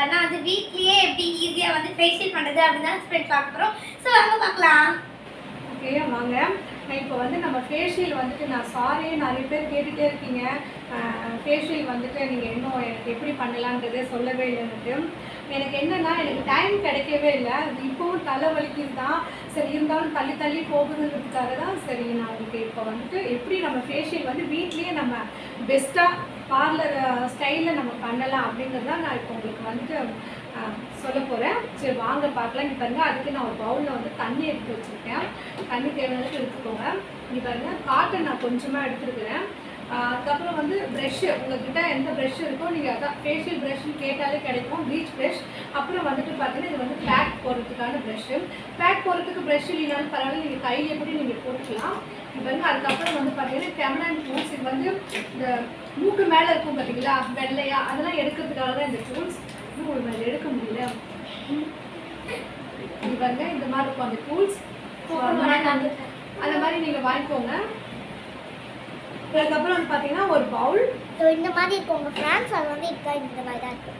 பாருன்னா வந்து வீட்லயே எப்படி ஈஸியா வந்து ஃபேஷியல் பண்றது அப்படின்னு தான் ஸ்ப்ரெட் பார்க்க போறோம் ஸோ வாங்க பார்க்கலாம் ஓகே வாங்க இப்போ வந்து நம்ம ஃபேஷியல் வந்துட்டு நான் சாரி நிறைய பேர் கேட்டுகிட்டே இருக்கீங்க ஃபேஷியல் வந்துட்டு நீங்கள் இன்னும் எனக்கு எப்படி பண்ணலான்றதே சொல்லவே இல்லை எனக்கு எனக்கு என்னென்னா எனக்கு டைம் கிடைக்கவே இல்லை அது இப்போவும் தலை வலிக்குது தான் சரி இருந்தாலும் தள்ளி தள்ளி போகுதுங்கிறதுக்காக தான் சரி நான் உங்களுக்கு இப்போ வந்துட்டு எப்படி நம்ம ஃபேஷியல் வந்து வீட்லேயே நம்ம பெஸ்ட்டாக பார்லர் ஸ்டைலில் நம்ம பண்ணலாம் அப்படிங்கிறது தான் நான் இப்போ உங்களுக்கு வந்துட்டு சொல்ல போகிறேன் சரி வாங்க பார்க்கலாம் இங்கே பாருங்க அதுக்கு நான் ஒரு பவுலில் வந்து தண்ணி எடுத்து வச்சுருக்கேன் தண்ணி தேவையானது எடுத்துக்கோங்க இங்கே பாருங்க காட்டன் நான் கொஞ்சமாக எடுத்துருக்கிறேன் ஆஹ் அதுக்கப்புறம் வந்து ப்ரெஷ்ஷு உங்ககிட்ட எந்த ப்ரெஷ் இருக்கோ நீங்கள் அதான் ஃபேஷியல் ப்ரெஷ்னு கேட்டாலே கிடைக்கும் ப்ளீச் ப்ரெஷ் அப்புறம் வந்துட்டு பார்த்தீங்கன்னா இது வந்து பேக் போடுறதுக்கான ப்ரெஷ்ஷு பேக் போடுறதுக்கு ப்ரெஷ் இல்லைனாலும் பரவாயில்ல நீங்கள் கையில் கூட நீங்கள் போட்டுக்கலாம் இப்போ வந்து அதுக்கப்புறம் வந்து பார்த்தீங்கன்னா கேமரா டூல்ஸ் இது வந்து இந்த மூக்கு மேலே இருக்கும் பார்த்தீங்களா வெள்ளையா அதெல்லாம் எடுக்கிறதுக்காக தான் இந்த டூல்ஸ் இன்னும் ஒரு மேலே எடுக்க முடியல இது பாருங்க இந்த மாதிரி இருக்கும் அந்த டூல்ஸ் அந்த மாதிரி நீங்கள் வாங்கிக்கோங்க அதுக்கப்புறம் வந்து பார்த்தீங்கன்னா ஒரு பவுல் ஸோ இந்த மாதிரி இருக்கும் உங்கள் ஃப்ரெண்ட்ஸ் அது வந்து இப்போ இந்த மாதிரி தான் இருக்கும்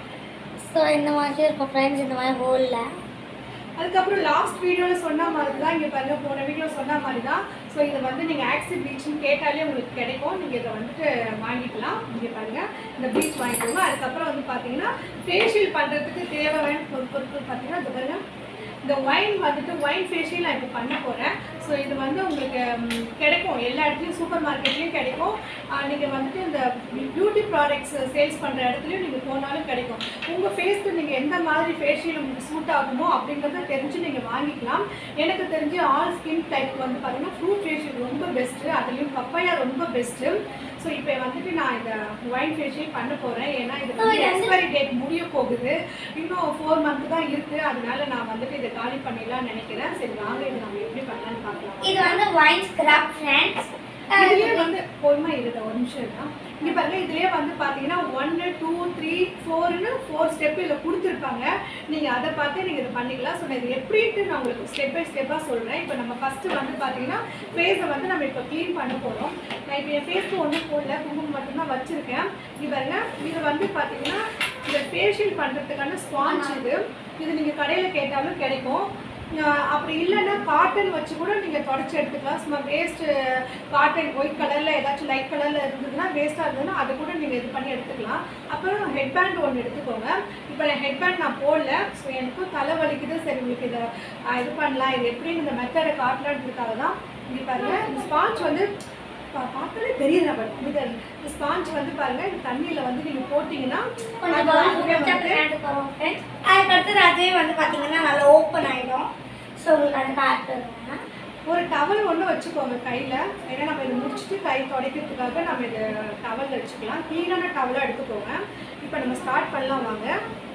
ஸோ இந்த மாதிரி இருக்கும் ஃப்ரெண்ட்ஸ் இந்த மாதிரி ஹோலில் அதுக்கப்புறம் லாஸ்ட் வீடியோவில் சொன்ன மாதிரி தான் இங்கே பாருங்க போன வீடியோ சொன்ன மாதிரி தான் ஸோ இதை வந்து நீங்கள் ஆக்சிட் ப்ளீச்னு கேட்டாலே உங்களுக்கு கிடைக்கும் நீங்கள் இதை வந்துட்டு வாங்கிக்கலாம் இங்கே பாருங்க இந்த ப்ளீச் வாங்கிக்கோங்க அதுக்கப்புறம் வந்து பார்த்தீங்கன்னா ஃபேஷியல் பண்ணுறதுக்கு தேவையான பொரு- பொருட்கள் பார்த்தீங்கன்னா இது பாருங்க இந்த ஒயின் வந்துட்டு ஒயின் ஃபேஷியல் நான் இப்போ பண்ண போகிறேன் ஸோ இது வந்து உங்களுக்கு ம், கிடைக்கும் எல்லா இடத்துலையும் சூப்பர் மார்க்கெட்லேயும் கிடைக்கும் நீங்கள் வந்துட்டு இந்த பியூட்டி ப்ராடக்ட்ஸ் சேல்ஸ் பண்ணுற இடத்துலையும் நீங்கள் போனாலும் கிடைக்கும் உங்கள் ஃபேஸ்க்கு நீங்கள் எந்த மாதிரி ஃபேஷியல் உங்களுக்கு சூட் ஆகுமோ அப்படிங்கிறத தெரிஞ்சு நீங்கள் வாங்கிக்கலாம் எனக்கு தெரிஞ்சு ஆல் ஸ்கின் டைப் வந்து பார்த்தீங்கன்னா ஃப்ரூட் ஃபேஷியல் ரொம்ப பெஸ்ட்டு அதுலேயும் பப்பாயா ரொம்ப பெஸ்ட்டு ஸோ இப்போ வந்துட்டு நான் இந்த ஒயின் ஃபேஷியல் பண்ண போகிறேன் ஏன்னா இது So, வந்து இது வந்து- எக்ஸ்பைரி டேட் முடிய போகுது இன்னும் ஃபோர் மந்த் தான் இருக்குது அதனால நான் வந்துட்டு இதை காலி பண்ணிடலாம்னு நினைக்கிறேன் சரி வாங்க இது நம்ம எப்படி பண்ணலாம்னு பார்க்கலாம் இது வந்து ஒயின் ஸ்க்ரப் ஃப்ரெண்ட்ஸ் இதுலயே வந்து பொறுமை இருந்த ஒரு நிமிஷம் தான் இங்க பாருங்க இதுலயே வந்து பாத்தீங்கன்னா ஒன்னு டூ த்ரீ ஃபோர்னு ஃபோர் ஸ்டெப் இதில் கொடுத்துருப்பாங்க நீங்க அதை பார்த்து நீங்க இதை பண்ணிக்கலாம் ஸோ நான் இது எப்படின்ட்டு நான் உங்களுக்கு ஸ்டெப் பை ஸ்டெப்பா சொல்றேன் இப்போ நம்ம ஃபர்ஸ்ட் வந்து பாத்தீங்கன்னா ஃபேஸை வந்து நம்ம இப்போ க்ளீன் பண்ண போறோம் நான் இப்போ என் ஃபேஸ்க்கு ஒன்றும் போடல குங்குமம் மட்டும்தான் வச்சிருக்கேன் இது பாருங்க இது வந்து பாத்தீங்கன்னா இந்த ஃபேஷியல் பண்றதுக்கான ஸ்பாஞ்ச் இது இது நீங்க கடையில கேட்டாலும் கிடைக்கும் ஆஹ் அப்படி இல்லைன்னா காட்டன் வச்சு கூட நீங்கள் தொடச்சி எடுத்துக்கலாம் சும்மா வேஸ்ட்டு காட்டன் ஒயிட் கலரில் ஏதாச்சும் லைட் கலரில் இருந்ததுன்னா வேஸ்ட்டாக இருந்ததுன்னா அதை கூட நீங்கள் இது பண்ணி எடுத்துக்கலாம் அப்புறம் ஹெட் பேண்ட் ஒன்று எடுத்துக்கோங்க இப்போ நான் ஹெட் பேண்ட் நான் போடல ஸோ எனக்கும் தலை வலிக்குது சரி உங்களுக்கு இதை ஆஹ் இது பண்ணலாம் இது எப்படின்னு இந்த மெத்தடை காட்டலான்றதுக்காக தான் இங்கே பாருங்க இந்த ஸ்பாஞ்ச் வந்து பா- பார்த்தாலே தெரியுது பட் இது இந்த ஸ்பாஞ்ச் வந்து பாருங்க இந்த தண்ணியில் வந்து நீங்கள் போட்டிங்கன்னா கொஞ்சம் அது பவுல் வந்து கொடுத்து போகிறோம் ஃப்ரெண்ட்ஸ் அதுக்கடுத்தது அதுவே வந்து பார்த்தீங்கன்னா நல்லா ஓப்பன் ஆகிடும் ஸோ உங்களுக்கு அது காட்டுறேன் ஒரு டவல் ஒன்று வச்சுக்கோங்க கையில் ஏன்னா நம்ம இதை முடிச்சுட்டு கை துடைக்கிறதுக்காக நம்ம இதை டவல் வச்சுக்கலாம் க்ளீனான டவலாக எடுத்துக்கோங்க இப்போ நம்ம ஸ்டார்ட் பண்ணலாம் வாங்க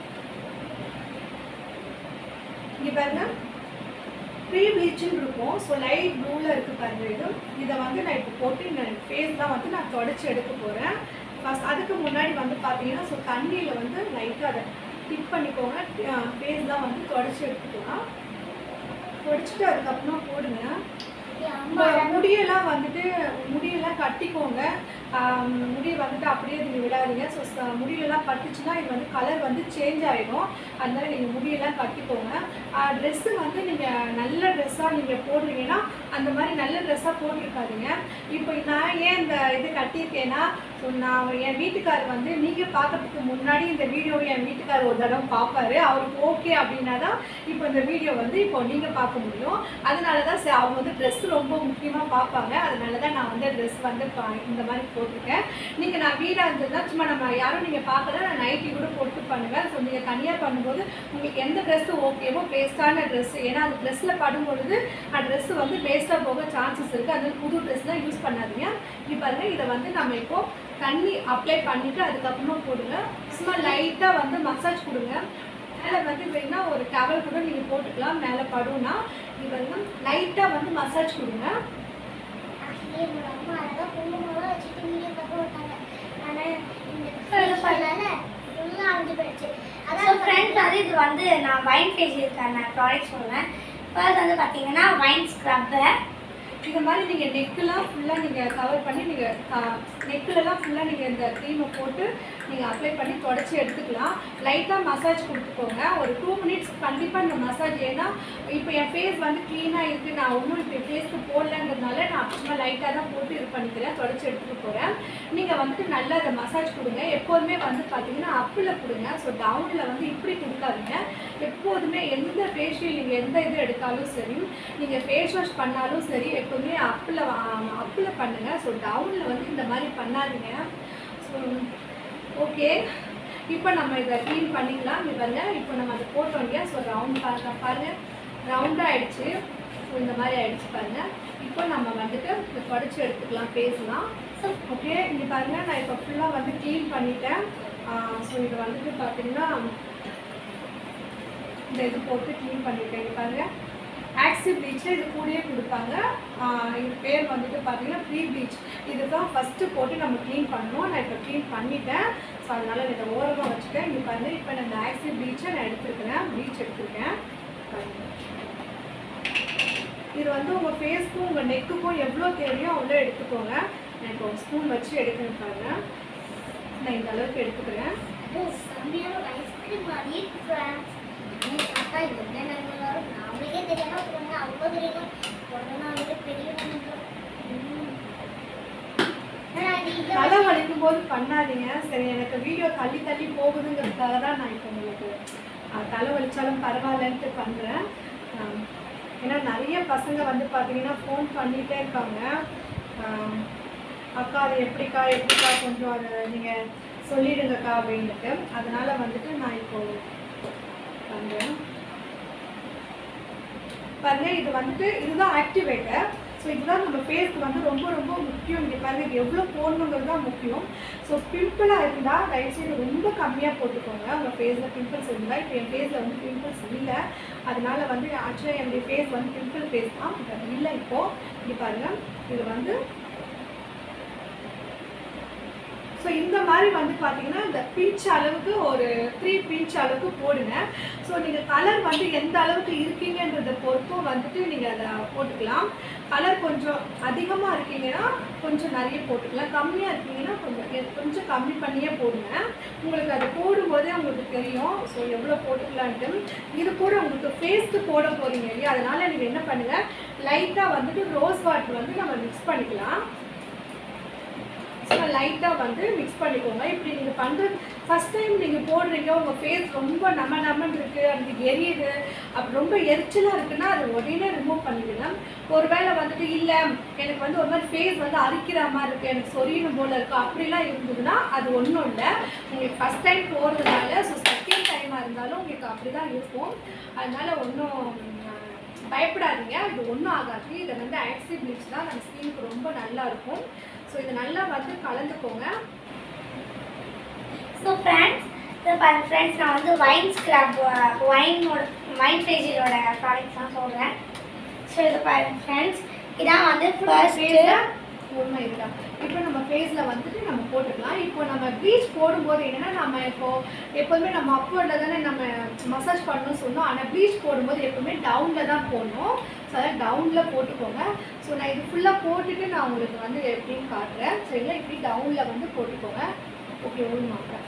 இங்கே பாருங்க ப்ரீ ப்ளீச்சுன்னு இருக்கும் ஸோ லைட் ப்ளூவில் இருக்குது பாருங்க இது இதை வந்து நான் இப்போ போட்டு நான் ஃபேஸ்லாம் வந்து நான் தொடச்சி எடுக்க போகிறேன் ஃபஸ்ட் அதுக்கு முன்னாடி வந்து பார்த்தீங்கன்னா ஸோ தண்ணியில் வந்து லைட்டாக அதை டிப் பண்ணிக்கோங்க ஃபேஸ்லாம் வந்து தொடச்சி எடுத்துக்கலாம் தொடச்சிட்டு அதுக்கப்புறமா போடுங்க உங்க முடியெல்லாம் வந்துட்டு முடியெல்லாம் கட்டிக்கோங்க ஆம், முடி வந்துட்டு அப்படியே நீங்கள் விடாதீங்க ஸோ முடியெல்லாம் பட்டுச்சுன்னா இது வந்து கலர் வந்து சேஞ்ச் ஆகிடும் அதனால நீங்கள் முடியெல்லாம் கட்டிக்கோங்க ட்ரெஸ்ஸு வந்து நீங்கள் நல்ல ட்ரெஸ்ஸாக நீங்கள் போடுறீங்கன்னா அந்த மாதிரி நல்ல ட்ரெஸ்ஸாக போட்டிருக்காதீங்க இப்போ நான் ஏன் இந்த இது கட்டியிருக்கேன்னா ஸோ நான் என் வீட்டுக்காரர் வந்து நீங்கள் பார்க்கறதுக்கு முன்னாடி இந்த வீடியோவை என் வீட்டுக்காரர் ஒரு தடவை பார்ப்பாரு அவருக்கு ஓகே அப்படின்னா தான் இப்போ இந்த வீடியோ வந்து இப்போ நீங்கள் பார்க்க முடியும் அதனால தான் சரி, அவங்க வந்து ட்ரெஸ் ரொம்ப முக்கியமாக பார்ப்பாங்க அதனால தான் நான் வந்து ட்ரெஸ் வந்து பா- இந்த மாதிரி போட்டிருக்கேன் நீங்கள் நான் வீடாக இருந்ததுன்னா சும்மா நம்ம யாரும் நீங்கள் பார்க்கல நான் நைட்டி கூட போட்டு பண்ணுவேன் ஸோ நீங்கள் தனியாக பண்ணும்போது உங்களுக்கு எந்த ட்ரெஸ்ஸு ஓகேவோ வேஸ்ட்டான ட்ரெஸ்ஸு ஏன்னா அந்த ட்ரெஸ்ஸில் படும் பொழுது அந்த ட்ரெஸ்ஸு வந்து வேஸ்ட்டாக போக சான்சஸ் இருக்குது அதனால புது ட்ரெஸ் தான் யூஸ் பண்ணாதீங்க இப்போ பாருங்க இதை வந்து நம்ம இப்போ தண்ணி அப்ளை பண்ணிவிட்டு அதுக்கப்புறமா போடுங்க சும்மா லைட்டாக வந்து மசாஜ் கொடுங்க மேலே வந்து வேணா ஒரு டவல் கூட நீங்கள் போட்டுக்கலாம் மேலே படும்னா இது வந்து லைட்டாக வந்து மசாஜ் கொடுங்க என்னோட அம்மா அழகாக குங்குமம்லாம் வச்சுட்டு வீடியோ பார்க்க விட்டாங்க ஆனால் இந்த ஃபேஷியலால் ஃபுல்லாக அழிஞ்சு போயிடுச்சு அதான் ஃப்ரெண்ட்ஸ் வந்து இது வந்து நான் வைன் ஃபேஷியலுக்கான ப்ராடக்ட் சொல்லுவேன் ஃபர்ஸ்ட் வந்து பார்த்தீங்கன்னா வைன் ஸ்க்ரப்பு இந்த மாதிரி நீங்கள் நெக்கெலாம் ஃபுல்லாக நீங்கள் கவர் பண்ணி நீங்கள் நெக்கிலலாம் ஃபுல்லாக நீங்கள் இந்த க்ரீமை போட்டு நீங்கள் அப்ளை பண்ணி தொடச்சி எடுத்துக்கலாம் லைட்டாக மசாஜ் கொடுத்துக்கோங்க ஒரு டூ மினிட்ஸ் கண்டிப்பாக இந்த மசாஜ் ஏன்னா இப்போ என் ஃபேஸ் வந்து க்ளீனாக இருக்குது நான் ஒன்றும் இப்போ ஃபேஸ்க்கு போடலன்றதுனால நான் அப்புறமா லைட்டாக தான் போட்டு இது பண்ணிக்கிறேன் தொடச்சி எடுத்துகிட்டு போகிறேன் நீங்கள் வந்துட்டு நல்லா அதை மசாஜ் கொடுங்க எப்போதுமே வந்து பார்த்தீங்கன்னா அப்பில் கொடுங்க ஸோ டவுனில் வந்து இப்படி கொடுக்காதீங்க எப்போதுமே எந்த ஃபேஷியல் நீங்கள் எந்த இது எடுத்தாலும் சரி நீங்கள் ஃபேஸ் வாஷ் பண்ணாலும் சரி எப்போதுமே அப்பில் அப்பில் பண்ணுங்கள் ஸோ டவுனில் வந்து இந்த மாதிரி பண்ணாதீங்க ஸோ ஓகே இப்போ நம்ம இதை க்ளீன் பண்ணிக்கலாம் இது பாருங்க இப்போ நம்ம அதை போட்டோம் இல்லையா ஸோ ரவுண்ட் பாருங்க பாருங்க ரவுண்டாக ஆயிடுச்சு ஸோ இந்த மாதிரி ஆயிடுச்சு பாருங்க இப்போ நம்ம வந்துட்டு இதை தொடச்சி எடுத்துக்கலாம் ஃபேஸ்லாம் ஸோ ஓகே இங்கே பாருங்க நான் இப்போ ஃபுல்லாக வந்து க்ளீன் பண்ணிட்டேன் ஸோ இது வந்துட்டு பார்த்தீங்கன்னா இந்த இது போட்டு க்ளீன் பண்ணிட்டேன் இங்க பாருங்க ஆக்சி ப்ளீச்சில் இது கூடயே கொடுப்பாங்க ஆஹ் இது பேர் வந்துட்டு பார்த்தீங்கன்னா ப்ரீ ப்ளீச் இதுதான் ஃபஸ்ட்டு போட்டு நம்ம க்ளீன் பண்ணணும் நான் இப்போ க்ளீன் பண்ணிட்டேன் ஸோ அதனால் நான் இதை ஓரமாக வச்சுட்டேன் இங்கே பாருங்க இப்போ நான் இந்த ஆக்சி ப்ளீச்சை நான் எடுத்துருக்கிறேன் ப்ளீச் எடுத்திருக்கேன் பாருங்க. இது வந்து உங்கள் ஃபேஸ்க்கும் உங்கள் நெக்குக்கும் எவ்வளோ தேவையோ அவ்வளோ எடுத்துக்கோங்க நான் இப்போ ஸ்பூன் வச்சு எடுக்கிறேன் பாருங்க நான் இந்த அளவுக்கு எடுத்துக்கிறேன் அது செம்மையான ஒரு ஐஸ்கிரீம் மாதிரியே இருக்கு ஃப்ரெண்ட்ஸ் நீ சாப்பிட்டா இது என்ன நல்லா இருக்கும் நம்மளுக்கே தெரியாம போங்க அவ்வளோ தெரியும் உடனே வந்து பெரியவங்க தலை வலிக்கும் போது பண்ணாதீங்க சரி எனக்கு வீடியோ தள்ளி தள்ளி போகுதுங்கிறதுக்காக தான் நான் இப்போ உங்களுக்கு அஹ், தலை வலிச்சாலும் பரவாயில்லன்ட்டு பண்ணுறேன் ஏன்னா நிறைய பசங்க வந்து பார்த்தீங்கன்னா ஃபோன் பண்ணிகிட்டே இருக்காங்க அஹ், அக்கா அது எப்படிக்கா எப்படிக்கா கொஞ்சம் அதை நீங்கள் சொல்லிடுங்கக்கா அப்படின்ட்டு அதனால வந்துட்டு நான் இப்போ பண்ணுறேன் பாருங்க இது வந்துட்டு இதுதான் ஆக்டிவேட்டர் ஸோ இதுதான் நம்ம ஃபேஸ்க்கு வந்து ரொம்ப ரொம்ப முக்கியம் இங்கே பாருங்க இது எவ்வளோ போடணுங்கிறது தான் முக்கியம் ஸோ பிம்பிளாக இருந்தால் தயவுசெய்து ரொம்ப கம்மியாக போட்டுக்கோங்க உங்கள் ஃபேஸில் பிம்பிள்ஸ் இருந்தால் இப்போ என் ஃபேஸில் வந்து பிம்பிள்ஸ் இல்லை அதனால வந்து ஆக்சுவலாக என்னுடைய ஃபேஸ் வந்து பிம்பிள் ஃபேஸ் தான் பட் அது இல்லை இப்போது இங்கே பாருங்க இது வந்து ஸோ இந்த மாதிரி வந்து பார்த்தீங்கன்னா இந்த பிஞ்ச் அளவுக்கு ஒரு த்ரீ பிஞ்ச் அளவுக்கு போடுங்க ஸோ நீங்கள் கலர் வந்து எந்த அளவுக்கு இருக்கீங்கன்றதை பொறுத்தும் வந்துட்டு நீங்கள் அதை போட்டுக்கலாம் கலர் கொஞ்சம் அதிகமாக இருக்கீங்கன்னா கொஞ்சம் நிறைய போட்டுக்கலாம் கம்மியாக இருக்கீங்கன்னா கொஞ்சம் எ- கொஞ்சம் கம்மி பண்ணியே போடுங்க உங்களுக்கு அது போடும்போதே உங்களுக்கு தெரியும் ஸோ எவ்வளோ போட்டுக்கலான்ட்டு இது கூட உங்களுக்கு ஃபேஸ்க்கு போட போகிறீங்க இல்லையா அதனால் நீங்கள் என்ன பண்ணுங்கள் லைட்டாக வந்துட்டு ரோஸ் வாட்டர் வந்து நம்ம மிக்ஸ் பண்ணிக்கலாம் ஸோ லைட்டாக வந்து மிக்ஸ் பண்ணிக்கோங்க இப்படி நீங்கள் பண்ணுறது ஃபஸ்ட் டைம் நீங்கள் போடுறீங்க உங்கள் ஃபேஸ் ரொம்ப நம்ம நம்மன்னு இருக்குது அது எரியுது அப்படி ரொம்ப எரிச்சலாக இருக்குன்னா அதை உடனே ரிமூவ் பண்ணிடுங்க ஒருவேளை வந்துட்டு இல்லை எனக்கு வந்து ஒரு மாதிரி ஃபேஸ் வந்து அரிக்கிற மாதிரி இருக்குது எனக்கு சொரியணும் போல் இருக்குது அப்படிலாம் இருந்ததுன்னா அது ஒன்றும் இல்லை உங்களுக்கு ஃபஸ்ட் டைம் போகிறதுனால ஸோ செகண்ட் டைமாக இருந்தாலும் உங்களுக்கு அப்படி தான் இருக்கும் அதனால ஒன்றும் பயப்படாதீங்க இது ஒன்றும் ஆகாது இதை வந்து ஆக்சி ப்ளீச் தான் நம்ம ஸ்கின்னுக்கு ரொம்ப நல்லா இருக்கும் ஸோ இதை நல்லா வந்து கலந்துக்கோங்க ஸோ ஃப்ரெண்ட்ஸ் இது பாருங்க ஃப்ரெண்ட்ஸ் நான் வந்து வைன் ஸ்க்ரப் வைனோட வைன் ஃபேஷியலோட ப்ராடக்ட்ஸ் தான் சொல்கிறேன் ஸோ இது பாருங்க ஃப்ரெண்ட்ஸ் இதான் வந்து ஃபர்ஸ்ட்டு உண்மை இதுதான் இப்போ நம்ம ஃபேஸில் வந்துட்டு நம்ம போட்டுக்கலாம் இப்போ நம்ம ப்ளீச் போடும்போது என்னன்னா நம்ம இப்போ எப்போதுமே நம்ம அப்போர்டில் தானே நம்ம மசாஜ் பண்ணணும்னு சொன்னோம் ஆனால் ப்ளீச் போடும்போது எப்போவுமே டவுனில் தான் போடணும் ஸோ அதான் டவுனில் போட்டுக்கோங்க ஸோ நான் இது ஃபுல்லாக போட்டுட்டு நான் உங்களுக்கு வந்து எப்படின்னு காட்டுறேன் சரிங்களா இப்படி டவுனில் வந்து போட்டுக்கோங்க ஓகே ஒரு மாட்டேன்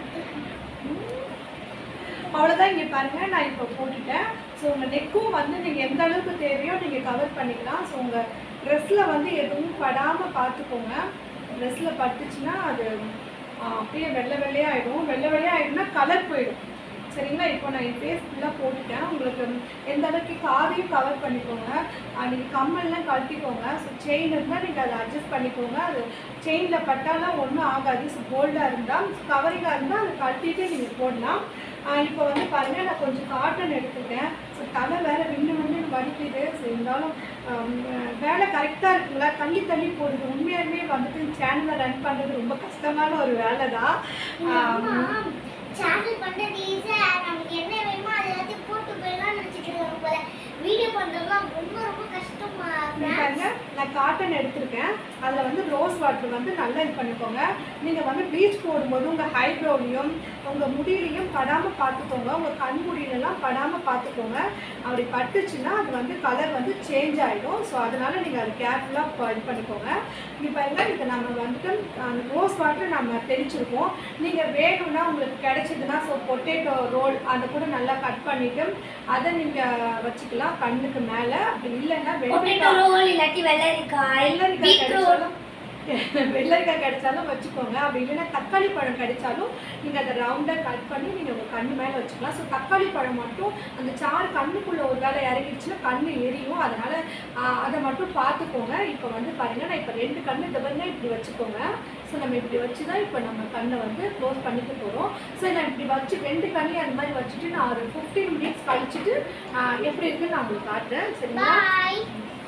அவ்வளோதான் இங்கே பாருங்க நான் இப்போ போட்டுட்டேன் ஸோ உங்கள் நெக்கும் வந்து நீங்கள் எந்த அளவுக்கு தேவையோ நீங்கள் கவர் பண்ணிக்கலாம் ஸோ உங்கள் ட்ரெஸ்ஸில் வந்து எதுவும் படாமல் பார்த்துக்கோங்க ட்ரெஸ்ஸில் பட்டுச்சுன்னா அது ஆ, அப்படியே வெள்ளை வெள்ளையாயிடும் வெள்ளை வெள்ளையாயிடும்னா கலர் போயிடும் சரிங்களா இப்போ நான் என் ஃபேஸ் ஃபுல்லாக போட்டுட்டேன் உங்களுக்கு எந்த அளவுக்கு காதையும் கவர் பண்ணிக்கோங்க நீங்கள் கம்மல்லாம் கழட்டிக்கோங்க ஸோ செயின் இருந்தால் நீங்கள் அதை அட்ஜஸ்ட் பண்ணிக்கோங்க அது செயினில் பட்டாலாம் ஒன்றும் ஆகாது ஸோ கோல்டாக இருந்தால் கவரிங்காக இருந்தால் அதை கழட்டிட்டு நீங்கள் போடலாம் ஆஹ் இப்போ வந்து பாருங்க நான் கொஞ்சம் காட்டன் எடுத்துட்டேன் ஸோ தலை வேற விண்ணு விண்ணு வடிக்குது ஸோ இருந்தாலும் ஆம், வேலை கரெக்டாக இருக்குங்களா தள்ளி தள்ளி போடுது உண்மையாலுமே வந்துட்டு சேனலை ரன் பண்ணுறது ரொம்ப கஷ்டமான ஒரு வேலை தான் ஆம், சேனல் பண்ணுறது ஈஸியாக நமக்கு என்ன வேணுமோ அது எல்லாத்தையும் போட்டு போயிடலாம் நினச்சிட்டு இருக்காங்க போல வீடியோ பண்றதுலாம் ரொம்ப ரொம்ப கஷ்டமா இங்க பாருங்க நான் காட்டன் எடுத்திருக்கேன் அதில் வந்து ரோஸ் வாட்டர் வந்து நல்லா இது பண்ணிக்கோங்க நீங்கள் வந்து ப்ளீச் போடும்போது உங்கள் ஹைப்ரோலையும் உங்கள் முடியிலையும் படாமல் பார்த்துக்கோங்க உங்கள் கண் முடியிலலாம் படாமல் பார்த்துக்கோங்க அப்படி பட்டுச்சுன்னா அது வந்து கலர் வந்து சேஞ்ச் ஆகிடும் ஸோ அதனால் நீங்கள் அது கேர்ஃபுல்லாக இது பண்ணிக்கோங்க இங்கே பாருங்க இது நம்ம வந்துட்டு அந்த ரோஸ் வாட்டர் நம்ம தெளிச்சிருக்கோம் நீங்கள் வேணும்னா உங்களுக்கு கிடைச்சதுன்னா ஸோ பொட்டேட்டோ ரோல் அதை கூட நல்லா கட் பண்ணிவிட்டு அதை நீங்கள் வச்சுக்கலாம் கண்ணுக்கு மேலே அப்படி இல்லைன்னா பொட்டேட்டோ வெள்ளரிக்காய் ரோல் இல்லாட்டி வெள்ளரிக்காய் வெள்ளரிக்காய் பீட்ரூட் கிடைச்சாலும் வெள்ளரிக்காய் கிடைச்சாலும் வச்சுக்கோங்க அப்படி இல்லைன்னா தக்காளி பழம் கிடைச்சாலும் நீங்கள் அதை ரவுண்டாக கட் பண்ணி நீங்கள் உங்கள் கண்ணு மேலே வச்சுக்கலாம் ஸோ தக்காளி பழம் மட்டும் அந்த சாறு கண்ணுக்குள்ளே ஒரு வேலை இறங்கிடுச்சுன்னா கண்ணு எரியும் அதனால் அதை மட்டும் பார்த்துக்கோங்க இப்போ வந்து பாருங்கள் நான் இப்போ ரெண்டு கண்ணு இந்த பாருங்க இப்படி வச்சுக்கோங்க ஸோ நம்ம இப்படி வச்சு தான் இப்போ நம்ம கண்ணை வந்து க்ளோஸ் பண்ணிக்க போகிறோம் ஸோ நான் இப்படி வச்சு ரெண்டு கண்ணையும் அந்த மாதிரி வச்சுட்டு நான் ஒரு ஃபிஃப்டீன் மினிட்ஸ் கழிச்சிட்டு ஆ, எப்படி இருக்குன்னு நான் உங்களுக்கு காட்டுறேன் சரிங்களா பாய்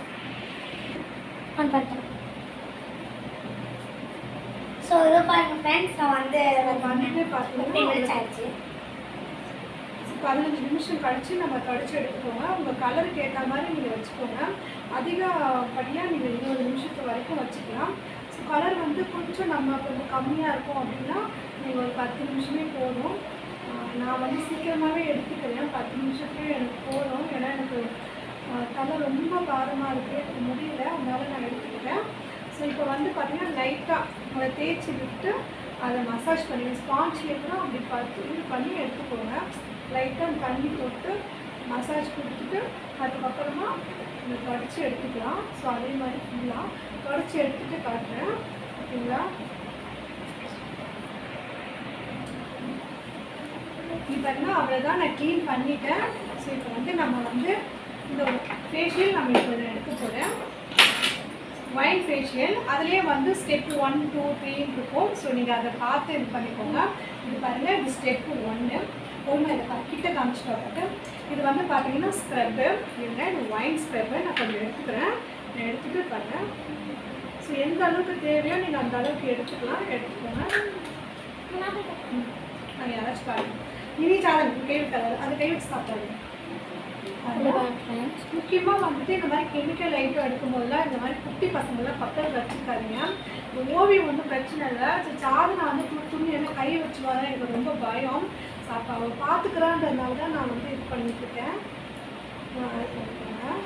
ஆன் பண்ணிட்டேன் ஸோ இது பாருங்க ஃப்ரெண்ட்ஸ் நான் வந்து பண்ணிட்டு ஃபிஃப்டீன் மினிட்ஸ் பார்த்தீங்கன்னா ஆயிடுச்சு பதினஞ்சு நிமிஷம் கழிச்சு நம்ம கடிச்சு எடுத்துக்கோங்க உங்கள் கலருக்கு ஏற்ற மாதிரி நீங்கள் வச்சுக்கோங்க அதிகப்படியாக நீங்கள் இருபது நிமிஷத்து வரைக்கும் வச்சுக்கலாம் ஸோ கலர் வந்து கொஞ்சம் நம்ம கொஞ்சம் கம்மியாக இருக்கும் அப்படின்னா நீங்கள் ஒரு பத்து நிமிஷமே போதும் ஆஹ் நான் வந்து சீக்கிரமாகவே எடுத்துக்கிறேன் பத்து நிமிஷத்துலேயே எனக்கு போதும் ஏன்னா எனக்கு கலர் ரொம்ப காரமாக இருக்குது எனக்கு முடியல அதனால நான் எடுத்துக்கிட்டேன் ஸோ இப்போ வந்து பார்த்தீங்கன்னா லைட்டாக அதை தேய்ச்சி விட்டு அதை மசாஜ் பண்ணி ஸ்பாஞ்சில் கூட அப்படி பார்த்து இது பண்ணி எடுத்துக்கோங்க லைட்டாக தண்ணி போட்டு மசாஜ் கொடுத்துட்டு அதுக்கப்புறமா இதை கடிச்சு எடுத்துக்கலாம் ஸோ அதே மாதிரி ஃபுல்லாக கடிச்சு எடுத்துட்டு காட்டுறேன் ஓகேங்களா இப்போ பார்த்தீங்கன்னா அவ்வளோதான் நான் க்ளீன் பண்ணிட்டேன் ஸோ இப்போ வந்து நம்ம வந்து இந்த ஃபேஷியல் நம்ம இப்போ இதை எடுக்க போகிறேன் ஒயின் ஃபேஷியல் அதுலேயே வந்து ஸ்டெப் ஒன் டூ த்ரீன்னு இருக்கும் ஸோ நீங்கள் அதை பார்த்து இது பண்ணிக்கோங்க இது பாருங்கள் இது ஸ்டெப்பு ஒன்று ஒன்று இதை பா- கிட்ட காமிச்சிட்டு வரேன் இது வந்து பார்த்தீங்கன்னா ஸ்க்ரப்பு இல்லைங்க இது ஒயின் ஸ்க்ரப்பு நான் கொஞ்சம் எடுத்துக்கிறேன் நான் எடுத்துகிட்டு பாருங்கள் ஸோ எந்த அளவுக்கு தேவையோ நீங்கள் அந்த அளவுக்கு எடுத்துக்கலாம் எடுத்துக்கோங்க ம். அது யாராச்சும் பாருங்க இனி சாதம் கை விட்டாது அது கை வச்சு சாப்பிடாது முக்கியமாக வந்துட்டு இந்த மாதிரி கெமிக்கல் ஐட்டம் எடுக்கும்போதெல்லாம் இந்த மாதிரி குட்டி பசங்களாம் பக்கத்தில் வச்சுக்காதீங்க இந்த ஓவியம் ஒன்றும் பிரச்சனை இல்லை ஸோ சாதனை வந்து துணி துணி என்ன கை வச்சு வர எனக்கு ரொம்ப பயம் ஸோ அப்போ அவள் பார்த்துக்கிறான்றதுனால தான் நான் வந்து இது பண்ணிட்டு இருக்கேன் ஆ, அது பண்ணிக்கோங்க.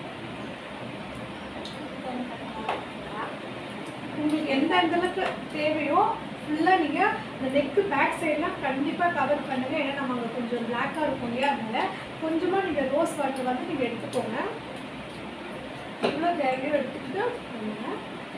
உங்களுக்கு எந்த எந்த அளவுக்கு தேவையோ ஃபுல்லாக நீங்கள் இந்த நெக்கு பேக் சைட்லாம் கண்டிப்பாக கவர் பண்ணுங்கள் ஏன்னா நம்ம அங்கே கொஞ்சம் பிளாக்காக இருக்கும் இல்லையா அதனால கொஞ்சமாக நீங்கள் ரோஸ் வாட்டர் வந்து நீங்கள் எடுத்துக்கோங்க இவ்வளோ தேவையோ எடுத்துக்கிட்டு பண்ணுங்க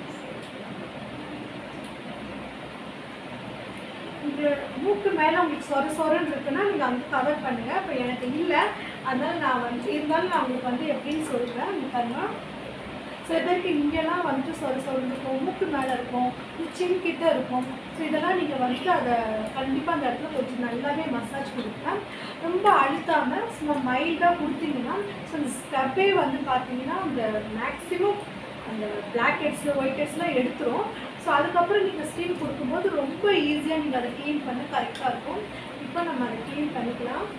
உங்களோட மூக்கு மேலே உங்களுக்கு சொர சொரன்னு இருக்குன்னா நீங்கள் வந்து கவர் பண்ணுங்கள் இப்போ எனக்கு இல்லை அதனால நான் வந்து இருந்தாலும் நான் உங்களுக்கு வந்து எப்படின்னு சொல்கிறேன் இந்த பாருங்க சில பேருக்கு இங்கெல்லாம் வந்துட்டு சொர சொரன்னு இருக்கும் மூக்கு மேலே இருக்கும் சின் கிட்ட இருக்கும் ஸோ இதெல்லாம் நீங்கள் வந்துட்டு அதை கண்டிப்பாக அந்த இடத்துல கொஞ்சம் நல்லாவே மசாஜ் கொடுக்கலாம் ரொம்ப அழுத்தாமல் சும்மா மைல்டாக கொடுத்தீங்கன்னா ஸோ அந்த ஸ்டப்பே வந்து பார்த்தீங்கன்னா அந்த மேக்ஸிமம் அந்த பிளாக் ஹெட்ஸில் ஒயிட் ஹெட்ஸ்லாம் எடுத்துரும் ஸோ அதுக்கப்புறம் நீங்கள் ஸ்டீம் கொடுக்கும்போது ரொம்ப ஈஸியாக நீங்கள் அதை க்ளீன் பண்ண கரெக்டாக இருக்கும் இப்போ நம்ம அதை க்ளீன் பண்ணிக்கலாம்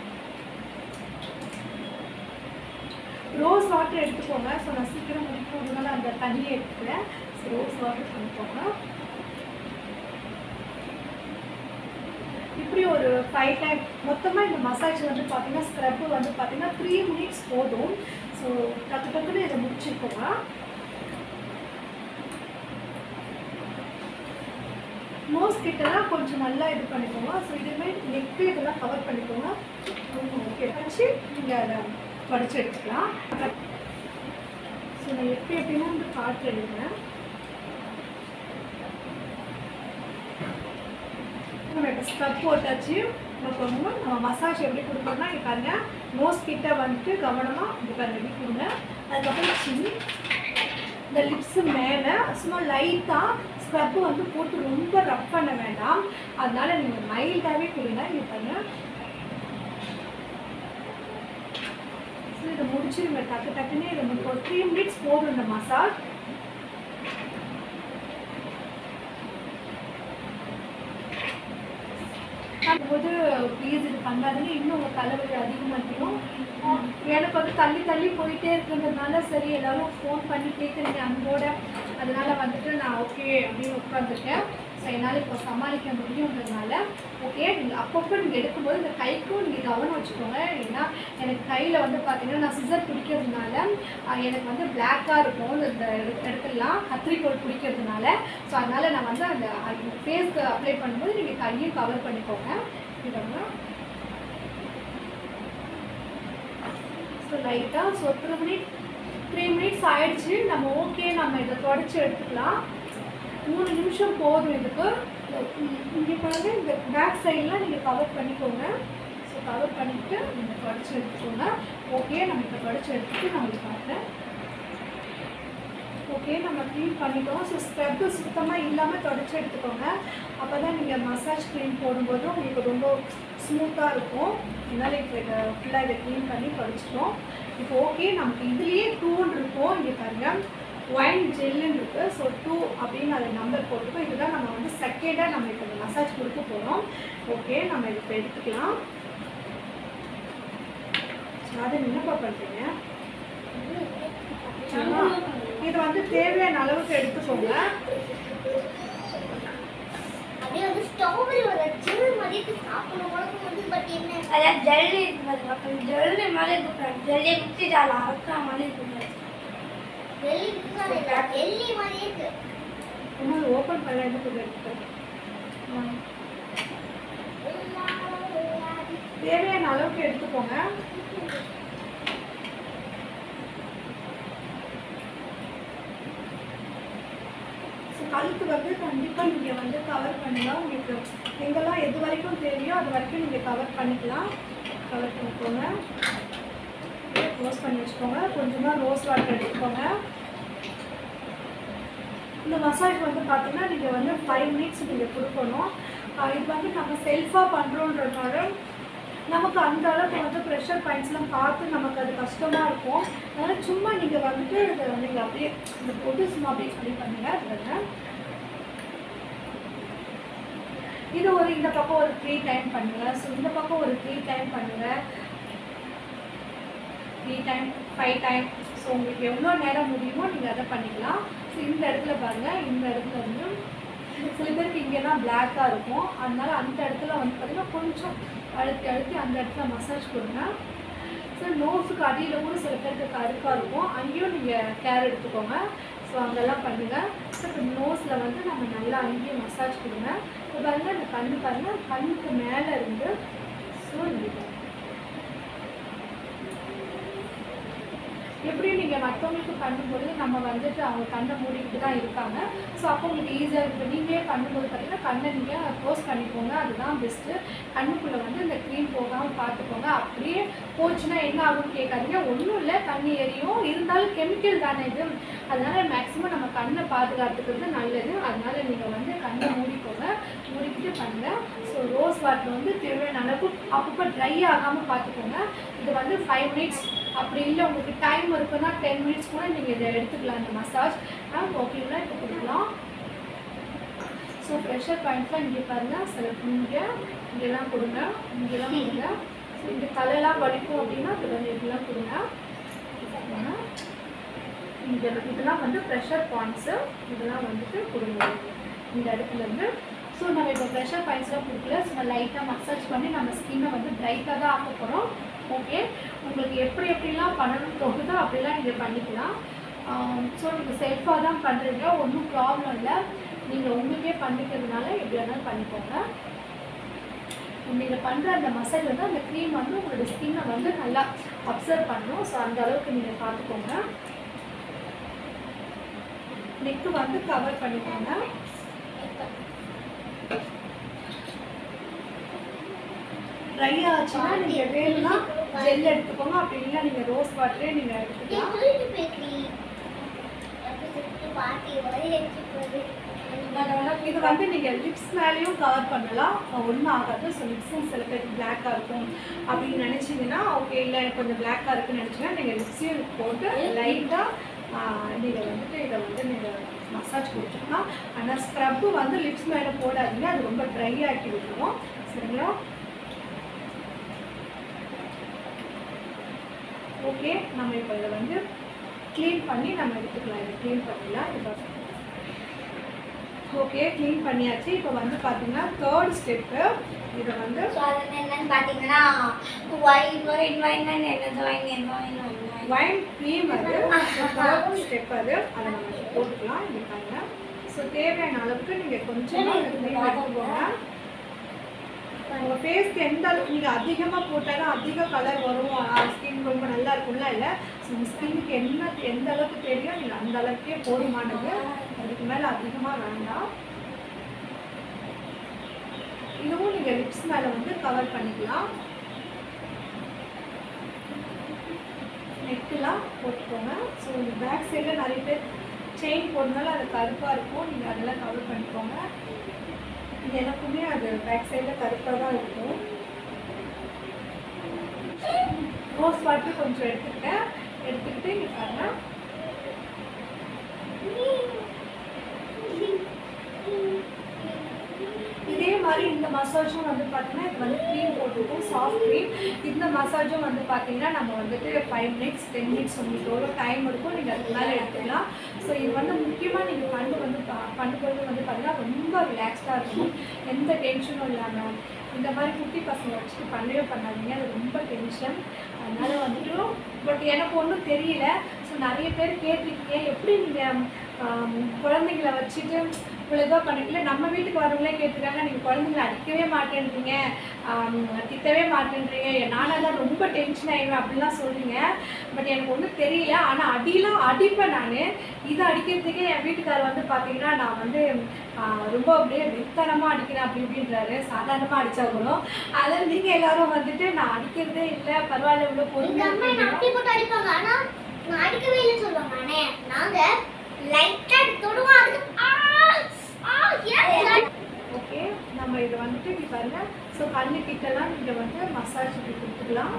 ரோஸ் வாட்டர் எடுத்துக்கோங்க ஸோ நான் சீக்கிரம் முடிக்கிறதுனால அந்த தண்ணியை எடுத்துக்கிறேன் ஸோ ரோஸ் வாட்டர் பண்ணிக்கோங்க இப்படி ஒரு ஃபைவ் டைம் மொத்தமாக இந்த மசாஜ் வந்து பார்த்தீங்கன்னா ஸ்க்ரப்பு வந்து பார்த்தீங்கன்னா த்ரீ மினிட்ஸ் போதும் ஸோ டக்கு டக்குன்னு இதை முடிச்சுக்கோங்க நோஸ் கிட்டலாம் கொஞ்சம் நல்லா இது பண்ணிக்கோங்க ஸோ இதுவுமே நெக்கு இதெல்லாம் கவர் பண்ணிக்கோங்க ஓகே வச்சு நீங்கள் அதை படிச்சு எடுத்துக்கலாம் ஸோ நான் எப்படி எப்படின்னா வந்து காட்டு எழுதுறேன் நம்ம இப்போ ஸ்க்ரப் போட்டாச்சு இப்போ வந்து நம்ம மசாஜ் எப்படி கொடுக்கணும்னா இங்கே பாருங்க நோஸ் கிட்ட வந்துட்டு கவனமாக இப்படி பாருங்க இப்படி கொடுங்க அதுக்கப்புறம் சின்னி இந்த லிப்ஸு மேலே சும்மா லைட்டாக ஸ்க்ரப்பு வந்து போட்டு ரொம்ப ரப் பண்ண வேண்டாம் அதனால நீங்கள் மைல்டாகவே கொடுங்க இங்கே பாருங்க ஸோ இதை முடிச்சிருங்க டக்கு டக்குன்னு இதை முடிச்சு ஒரு த்ரீ மினிட்ஸ் போதும் இந்த மசாஜ் போது ப்ளீஸ் இது பண்ணாதீங்க இன்னும் உங்கள் தலைவலி அதிகமாகிடும் எனக்கு வந்து தள்ளி தள்ளி போயிட்டே இருக்கிறதுனால சரி எல்லாரும் ஃபோன் பண்ணி கேட்குறீங்க அன்போட அதனால வந்துட்டு நான் ஓகே அப்படின்னு உட்காந்துருக்கேன் ஸோ என்னால் இப்போ சமாளிக்க முடியுன்றதுனால ஓகே நீங்கள் அப்பப்போ நீங்கள் எடுக்கும்போது இந்த கைக்கும் நீங்கள் கவனம் வச்சுக்கோங்க ஏன்னா எனக்கு கையில் வந்து பார்த்தீங்கன்னா நான் சிசர் பிடிக்கிறதுனால ஆஹ், எனக்கு வந்து பிளாக்காக இருக்கும் இந்த இடத்து- இடத்துலலாம் கத்திரிக்கோள் பிடிக்கிறதுனால ஸோ அதனால் நான் வந்து அந்த ஃபேஸ்க்கு அப்ளை பண்ணும்போது நீங்கள் கையும் கவர் பண்ணிக்கோங்க இதோட ஸோ லைட்டாக so three minute three minutes ஆயிடுச்சு நம்ம ஓகே நம்ம இதை தொடச்சி எடுத்துக்கலாம் மூணு நிமிஷம் போதும் இதுக்கு இங்கே பாருங்க இந்த பேக் சைட்லாம் நீங்கள் கவர் பண்ணிக்கோங்க ஸோ கவர் பண்ணிவிட்டு நீங்கள் தொடச்சி எடுத்துக்கோங்க ஓகே நம்ம இப்போ தொடச்சி எடுத்துட்டு நான் உங்களுக்கு காட்டுறேன் ஓகே நம்ம க்ளீன் பண்ணிட்டோம் ஸோ ஸ்க்ரப்பு சுத்தமாக இல்லாமல் தொடச்சி எடுத்துக்கோங்க அப்போ தான் நீங்கள் மசாஜ் க்ரீம் போடும்போது உங்களுக்கு ரொம்ப ஸ்மூத்தாக இருக்கும் அதனால் இப்போ இதை ஃபுல்லாக இதை க்ளீன் பண்ணி தொடச்சிட்டோம் இப்போ ஓகே நமக்கு இதுலேயே டூன்னு இருக்கும் இங்கே பாருங்கள் ஒயின் ஜெல்லுன்னு இருக்குது ஸோ டூ அப்படின்னு அதை நம்பர் போட்டுக்கோ இதுதான் நம்ம வந்து செகண்டாக நம்ம இப்போ இந்த மசாஜ் கொடுக்க போகிறோம் ஓகே நம்ம இப்போ எடுத்துக்கலாம் ஸோ அதை என்னப்பா பண்ணுறீங்க ஆமா. இது வந்து தேவையான அளவுக்கு எடுத்துக்கோங்க அப்படியே வந்து ஸ்ட்ராபெரி ஒரு ஜில் மாதிரி சாப்பிடணும் உனக்கு வந்து பட் என்ன அதான் ஜல்லி இருக்கு பாருங்க அப்புறம் ஜல்லி மாதிரி இருக்கு ஃப்ரெண்ட் ஜல்லியை மிக்சி ஜால அரைக்கிற மாதிரி இருக்கு friends. வெள்ளி புதுசாக இல்லை வெள்ளி மாதிரியே இருக்கு இன்னும் ஓப்பன் பண்ண எடுத்து எடுத்துக்கோங்க தேவையான அளவுக்கு எடுத்துக்கோங்க ஸோ கழுத்து வந்து கண்டிப்பாக நீங்கள் வந்து கவர் பண்ணலாம் உங்களுக்கு எங்கெல்லாம் எது வரைக்கும் தேவையோ அது வரைக்கும் நீங்கள் கவர் பண்ணிக்கலாம் கவர் பண்ணிக்கோங்க க்ளோஸ் பண்ணி வச்சுக்கோங்க கொஞ்சமாக ரோஸ் வாட்டர் எடுத்துக்கோங்க இந்த மசாஜ் வந்து பார்த்தீங்கன்னா நீங்கள் வந்து ஃபைவ் மினிட்ஸ் நீங்கள் கொடுக்கணும் ஆஹ் இது வந்து நம்ம செல்ஃபாக பண்ணுறோன்றதுனால நமக்கு அந்த அளவுக்கு வந்து ப்ரெஷர் பாயிண்ட்ஸ்லாம் பார்த்து நமக்கு அது கஷ்டமாக இருக்கும் அதனால் சும்மா நீங்கள் வந்துட்டு இதை நீங்கள் அப்படியே இந்த போட்டு சும்மா அப்படியே அப்படி பண்ணுங்க அதுல இது ஒரு இந்த பக்கம் ஒரு த்ரீ டைம் பண்ணுங்க ஸோ இந்த பக்கம் ஒரு த்ரீ டைம் பண்ணுங்க three time five time so உங்களுக்கு எவ்வளோ நேரம் முடியுமோ நீங்கள் அதை பண்ணிக்கலாம் ஸோ இந்த இடத்துல பாருங்கள் இந்த இடத்துல வந்து சில பேருக்கு இங்கே தான் பிளாக்காக இருக்கும் அதனால அந்த இடத்துல வந்து பார்த்தீங்கன்னா கொஞ்சம் அழுத்தி அழுத்தி அந்த இடத்துல மசாஜ் கொடுங்க ஸோ நோஸுக்கு அடியில் கூட சில பேருக்கு கருப்பாக இருக்கும் அங்கேயும் நீங்கள் கேர் எடுத்துக்கோங்க ஸோ அங்கெல்லாம் பண்ணுங்கள் ஸோ இப்போ நோஸில் வந்து நம்ம நல்லா அங்கேயும் மசாஜ் கொடுங்க இப்போ பாருங்கள் இந்த கண்ணு பாருங்கள் கண்ணுக்கு மேலே இருந்து ஸோ இங்கே பாருங்க. எப்படி நீங்கள் மற்றவங்களுக்கு பண்ணும்பொழுது நம்ம வந்துட்டு அவங்க கண்ணை மூடிக்கிட்டு தான் இருக்காங்க ஸோ அப்போ உங்களுக்கு ஈஸியாக இருக்குது நீங்களே பண்ணும்போது பார்த்தீங்கன்னா கண்ணை நீங்கள் க்ளோஸ் பண்ணிக்கோங்க அதுதான் பெஸ்ட்டு கண்ணுக்குள்ளே வந்து இந்த க்ரீம் போகாமல் பார்த்துக்கோங்க அப்படியே போச்சுன்னா என்ன ஆகும்னு கேட்காதீங்க ஒன்றும் இல்லை கண் எரியும் இருந்தாலும் கெமிக்கல் தானே இது அதனால மேக்ஸிமம் நம்ம கண்ணை பாதுகாத்துக்கிறது நல்லது அதனால நீங்கள் வந்து கண்ணை மூடிக்கோங்க மூடிக்கிட்டு பண்ணுங்க ஸோ ரோஸ் வாட்டர் வந்து தேவையான அளவுக்கு அப்பப்போ ட்ரை ஆகாமல் பார்த்துக்கோங்க இது வந்து ஃபைவ் மினிட்ஸ் அப்படி இல்லை உங்களுக்கு டைம் இருக்குன்னா டென் மினிட்ஸ் கூட நீங்கள் இதை எடுத்துக்கலாம் இந்த மசாஜ் ஓகேங்களா இப்போ கொடுக்கலாம் ஸோ ப்ரெஷர் பாயிண்ட்லாம் இங்கே பாருங்கள் சில இங்கே இங்கெல்லாம் கொடுங்க இங்கெல்லாம் கொடுங்க ஸோ இந்த தலையெல்லாம் வலிக்கும் அப்படின்னா இது வந்து இதெல்லாம் கொடுங்க கொடுங்க. இந்த இதெல்லாம் வந்து ப்ரெஷர் பாயிண்ட்ஸு இதெல்லாம் வந்துட்டு கொடுங்க இந்த இடத்துல இருந்து ஸோ நம்ம இப்போ ப்ரெஷர் பாயிண்ட்ஸ்லாம் கொடுக்கல சும்மா லைட்டாக மசாஜ் பண்ணி நம்ம ஸ்கின்னை வந்து ப்ரைட்டாக தான் ஆக்க போகிறோம் ஓகே உங்களுக்கு எப்படி எப்படிலாம் பண்ணணும்னு தோணுதோ அப்படிலாம் நீங்கள் பண்ணிக்கலாம் ஸோ நீங்கள் செல்ஃபாக தான் பண்ணுறீங்க ஒன்றும் ப்ராப்ளம் இல்லை நீங்கள் உங்களுக்கே பண்ணிக்கிறதுனால எப்படி வேணாலும் பண்ணிக்கோங்க நீங்கள் பண்ணுற அந்த மசாஜ் வந்து அந்த க்ரீம் வந்து உங்களோட ஸ்கின்னை வந்து நல்லா அப்சர்வ் பண்ணும் ஸோ அந்த அளவுக்கு நீங்கள் பார்த்துக்கோங்க நெக்கு வந்து கவர் பண்ணிக்கோங்க ட்ரை ஆச்சுன்னா நீங்கள் வேணும்னா ஜெல் எடுத்துக்கோங்க அப்படி இல்லை நீங்கள் ரோஸ் வாட்டரே நீங்கள் எடுத்துக்கலாம் இது வந்து நீங்கள் லிப்ஸ் மேலேயும் கவர் பண்ணலாம் ஒன்றும் ஆகாது ஸோ லிப்ஸும் சில பேருக்கு பிளாக்காக இருக்கும் அப்படின்னு நினச்சிங்கன்னா ஓகே இல்லை எனக்கு கொஞ்சம் பிளாக்காக இருக்குன்னு நினச்சிங்கன்னா நீங்கள் லிப்ஸையும் போட்டு லைட்டாக நீங்கள் வந்துட்டு இதை வந்து நீங்கள் மசாஜ் கொடுத்துக்கலாம் ஆனால் ஸ்க்ரப்பு வந்து லிப்ஸ் மேலே போடாதீங்க அது ரொம்ப ட்ரை ஆக்கி விட்டுரும் சரிங்களா ஓகே நம்ம இப்போ இதை வந்து க்ளீன் பண்ணி நம்ம எடுத்துக்கலாம் இதை க்ளீன் பண்ணிடலாம் இப்போ ஓகே க்ளீன் பண்ணியாச்சு இப்போ வந்து பார்த்தீங்கன்னா தேர்ட் ஸ்டெப்பு இதை வந்து ஸோ அது என்னன்னு பார்த்தீங்கன்னா ஒயின் ஒயின் ஒயின் ஒயின் என்னது wine wine wine wine wine cream அது தேர்ட் ஸ்டெப் அது அதை நம்ம இப்போ போட்டுக்கலாம் இது பாருங்க ஸோ தேவையான அளவுக்கு நீங்கள் கொஞ்சமாக க்ரீம் எடுத்துக்கோங்க உங்கள் ஃபேஸ்க்கு எந்த அளவுக்கு நீங்கள் அதிகமாக போட்டாலும் அதிக கலர் வரும் ஸ்கின் ரொம்ப நல்லா இருக்கும்ல இல்லை ஸோ உங்கள் ஸ்கின்னுக்கு என்ன எந்த அளவுக்கு தெரியும் நீங்கள் அந்த அளவுக்கே போதுமானது அதுக்கு மேலே அதிகமாக வேண்டாம் இதுவும் நீங்கள் லிப்ஸ் மேலே வந்து கவர் பண்ணிக்கலாம் நெக்கெலாம் போட்டுக்கோங்க ஸோ இந்த பேக் சைடில் நிறைய பேர் செயின் போடுறதுனால அது கருப்பாக இருக்கும் நீங்கள் அதெல்லாம் கவர் பண்ணிக்கோங்க இது எனக்குமே அது பேக் சைடில் கருப்பாக தான் இருக்கும் ரோஸ் வாட்டர் கொஞ்சம் எடுத்துக்கிட்டேன் எடுத்துக்கிட்டு இங்கே பாருங்க இதே மாதிரி இந்த மசாஜும் வந்து பார்த்தீங்கன்னா இது வந்து க்ரீம் போட்டிருக்கும் சாஃப்ட் க்ரீம் இந்த மசாஜும் வந்து பார்த்தீங்கன்னா நம்ம வந்துட்டு ஃபைவ் மினிட்ஸ் டென் மினிட்ஸ் உங்களுக்கு எவ்வளோ டைம் இருக்கும் நீங்கள் அதுக்கு மேலே எடுத்துக்கலாம் ஸோ இது வந்து முக்கியமாக நீங்கள் பண்ணு வந்து ப- பண்ணும்போது வந்து பார்த்தீங்கன்னா ரொம்ப ரிலாக்ஸ்டாக இருக்கும் எந்த டென்ஷனும் இல்லாமல் இந்த மாதிரி குட்டி பசங்க வச்சுட்டு பண்ணவே பண்ணாதீங்க அது ரொம்ப டென்ஷன் அதனால வந்துட்டு பட் எனக்கு ஒன்றும் தெரியல ஸோ நிறைய பேர் கேட்டிருக்கீங்க எப்படி நீங்கள் குழந்தைங்கள வச்சுட்டு இவ்வளோ இதாக பண்ணிக்கல நம்ம வீட்டுக்கு வரவங்களே கேட்டுருக்காங்க நீங்கள் குழந்தைங்கள அடிக்கவே மாட்டேன்றீங்க ஆம், திட்டவே மாட்டேன்றீங்க நானாக தான் ரொம்ப டென்ஷன் ஆயிடுவேன் அப்படிலாம் சொல்றீங்க பட் எனக்கு ஒன்றும் தெரியல ஆனால் அடியெலாம் அடிப்பேன் நான் இதை அடிக்கிறதுக்கே என் வீட்டுக்காரர் வந்து பார்த்தீங்கன்னா நான் வந்து ஆ, ரொம்ப அப்படியே வெத்தனமாக அடிக்கிறேன் அப்படி இப்படின்றாரு சாதாரணமாக அடிச்சா கூட அதான் நீங்கள் எல்லாரும் வந்துட்டு நான் அடிக்கிறதே இல்லை பரவாயில்ல இவ்வளோ எங்க அம்மா என்ன பொறுமையாக அப்படி போட்டு அடிப்பாங்க ஆனா நான் அடிக்கவே இல்லைன்னு சொல்லுவாங்க ஆனே நாங்க லைட்டா தொடுவோம் அதுக்கு ஆ ஆ ஏன் ஓகே நம்ம இதை வந்துட்டு இப்படி பாருங்க ஸோ கண்ணு கிட்டலாம் நீங்கள் வந்து மசாஜ் இப்படி கொடுத்துக்கலாம்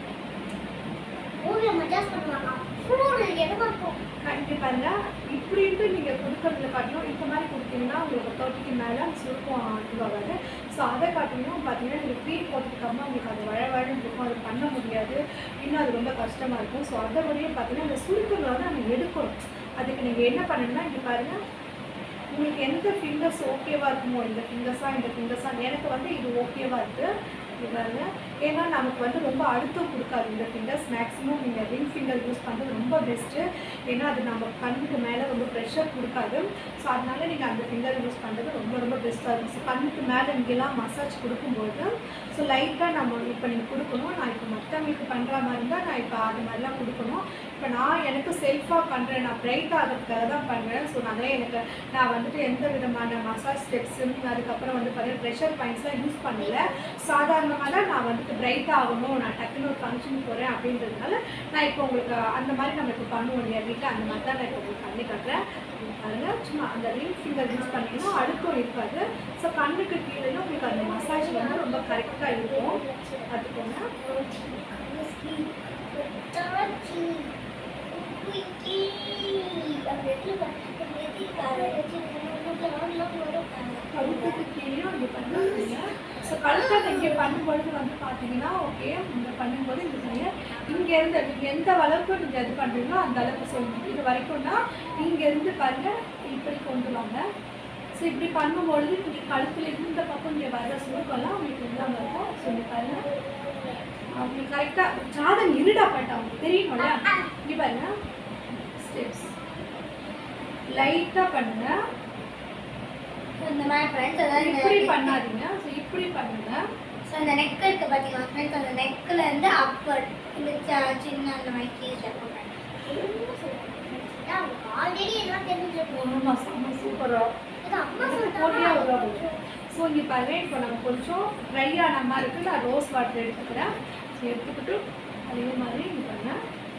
ஊர்ல மஜாஸ் பண்ணுவாங்க அவ்வளோ ஒரு இடமா இருக்கும் கண்டி பாருங்க இப்படின்ட்டு நீங்கள் கொடுக்கறதுல காட்டணும் இந்த மாதிரி கொடுத்தீங்கன்னா உங்களுக்கு தேர்ட்டிக்கு மேலே சுருக்கம் இதுவாகாது ஸோ அதை காட்டிங்கன்னா பார்த்தீங்கன்னா நீங்கள் க்ரீம் போட்டதுக்கப்புறமா உங்களுக்கு அது வழ வழன்னு இருக்கும் அது பண்ண முடியாது இன்னும் அது ரொம்ப கஷ்டமாக இருக்கும் ஸோ அதை வழியே பார்த்தீங்கன்னா இந்த சுருக்கங்களை வந்து நம்ம எடுக்கணும் அதுக்கு நீங்கள் என்ன பண்ணணும்னா இங்கே பாருங்கள் உங்களுக்கு எந்த ஃபிங்கர்ஸ் ஓகேவா இருக்குமோ இந்த ஃபிங்கர்ஸா இந்த ஃபிங்கர்ஸா எனக்கு வந்து இது ஓகேவா இருக்கு இது பாருங்க ஏன்னா நமக்கு வந்து ரொம்ப அழுத்தம் கொடுக்காது இந்த ஃபிங்கர்ஸ் மேக்ஸிமம் நீங்கள் ரிங் ஃபிங்கர் யூஸ் பண்ணுறது ரொம்ப பெஸ்ட்டு ஏன்னா அது நம்ம கண்ணுக்கு மேலே ரொம்ப ப்ரெஷர் கொடுக்காது ஸோ அதனால நீங்கள் அந்த ஃபிங்கர் யூஸ் பண்ணுறது ரொம்ப ரொம்ப பெஸ்ட்டாக இருக்கும் ஸோ கண்ணுக்கு மேலே இங்கெல்லாம் மசாஜ் கொடுக்கும்போது ஸோ லைட்டாக நம்ம இப்போ நீங்கள் கொடுக்கணும் நான் இப்போ மற்றவங்களுக்கு பண்ணுற மாதிரி இருந்தால் நான் இப்போ அது மாதிரிலாம் கொடுக்கணும் இப்போ நான் எனக்கு செல்ஃபாக பண்ணுறேன் நான் பிரைட் ஆகிறதுக்காக தான் பண்ணுறேன் ஸோ நிறைய எனக்கு நான் வந்துட்டு எந்த விதமான மசாஜ் ஸ்டெப்ஸு அதுக்கப்புறம் வந்து பார்த்தீங்கன்னா ப்ரெஷர் பாயிண்ட்ஸ்லாம் யூஸ் பண்ணல சாதாரணமாக தான் நான் வந்துட்டு பிரைட் ஆகணும் நான் டக்குன்னு ஒரு ஃபங்க்ஷன் போகிறேன் அப்படின்றதுனால நான் இப்போ உங்களுக்கு அந்த மாதிரி நம்ம இப்போ பண்ணுவோம் இல்லையா வீட்டில் அந்த மாதிரி தான் நான் இப்போ உங்களுக்கு பண்ணி காட்டுறேன் இங்க பாருங்க சும்மா அந்த ரிங் ஃபிங்கர் யூஸ் பண்ணிங்கன்னா அழுத்தம் இருக்காது ஸோ கண்ணுக்கு கீழே உங்களுக்கு அந்த மசாஜ் வந்து ரொம்ப கரெக்டாக இருக்கும் பார்த்துக்கோங்க கழுத்துக்கு கீழே இங்கே பண்ணுறீங்க ஸோ கழுத்தை இங்கே பண்ணும்பொழுது வந்து பார்த்தீங்கன்னா ஓகே இங்கே பண்ணும்போது இந்த பையன் இங்கேருந்து நீங்கள் எந்த அளவுக்கு நீங்கள் இது பண்ணுறீங்களோ அந்த அளவுக்கு சொல்லணும் இது வரைக்கும்னா இங்கேருந்து பாருங்க இப்படி கொண்டு வாங்க ஸோ இப்படி பண்ணும்பொழுது நீங்கள் கழுத்தில் இந்த பக்கம் இங்கே வர்ற சுருக்கம்லாம் உங்களுக்கு இல்லாமல் இருக்கும் சொல்லி பாருங்க அவங்களுக்கு கரெக்டாக ஜாதம் இருடா பட்டா அவங்களுக்கு தெரியணும்ல இங்கே பாருங்க ஸ்டெப்ஸ் லைட்டாக பண்ணுங்க So, இந்த மாதிரி ஃப்ரெண்ட்ஸ் அதாவது இப்படி இந்த பண்ணாதீங்க ஸோ இப்படி பண்ணுங்க ஸோ இந்த நெக் இருக்கு பார்த்தீங்களா ஃப்ரெண்ட்ஸ் அந்த நெக்கில் இருந்து அப்வர்ட் இந்த ச- சின்ன அந்த மாதிரி கீழே போடுறேன் ஆல்ரெடி எல்லாம் தெரிஞ்சிருக்கும் ஆமா செம்ம சூப்பரா இது அம்மா போட்டியா சொல்றாங்க வருவாங்க ஸோ இங்கே பாருங்க இப்போ நம்ம கொஞ்சம் ட்ரை ஆன மாதிரி இருக்கு நான் ரோஸ் வாட்டர் எடுத்துக்கிறேன் ஸோ எடுத்துக்கிட்டு அதே மாதிரி இங்கே பாருங்க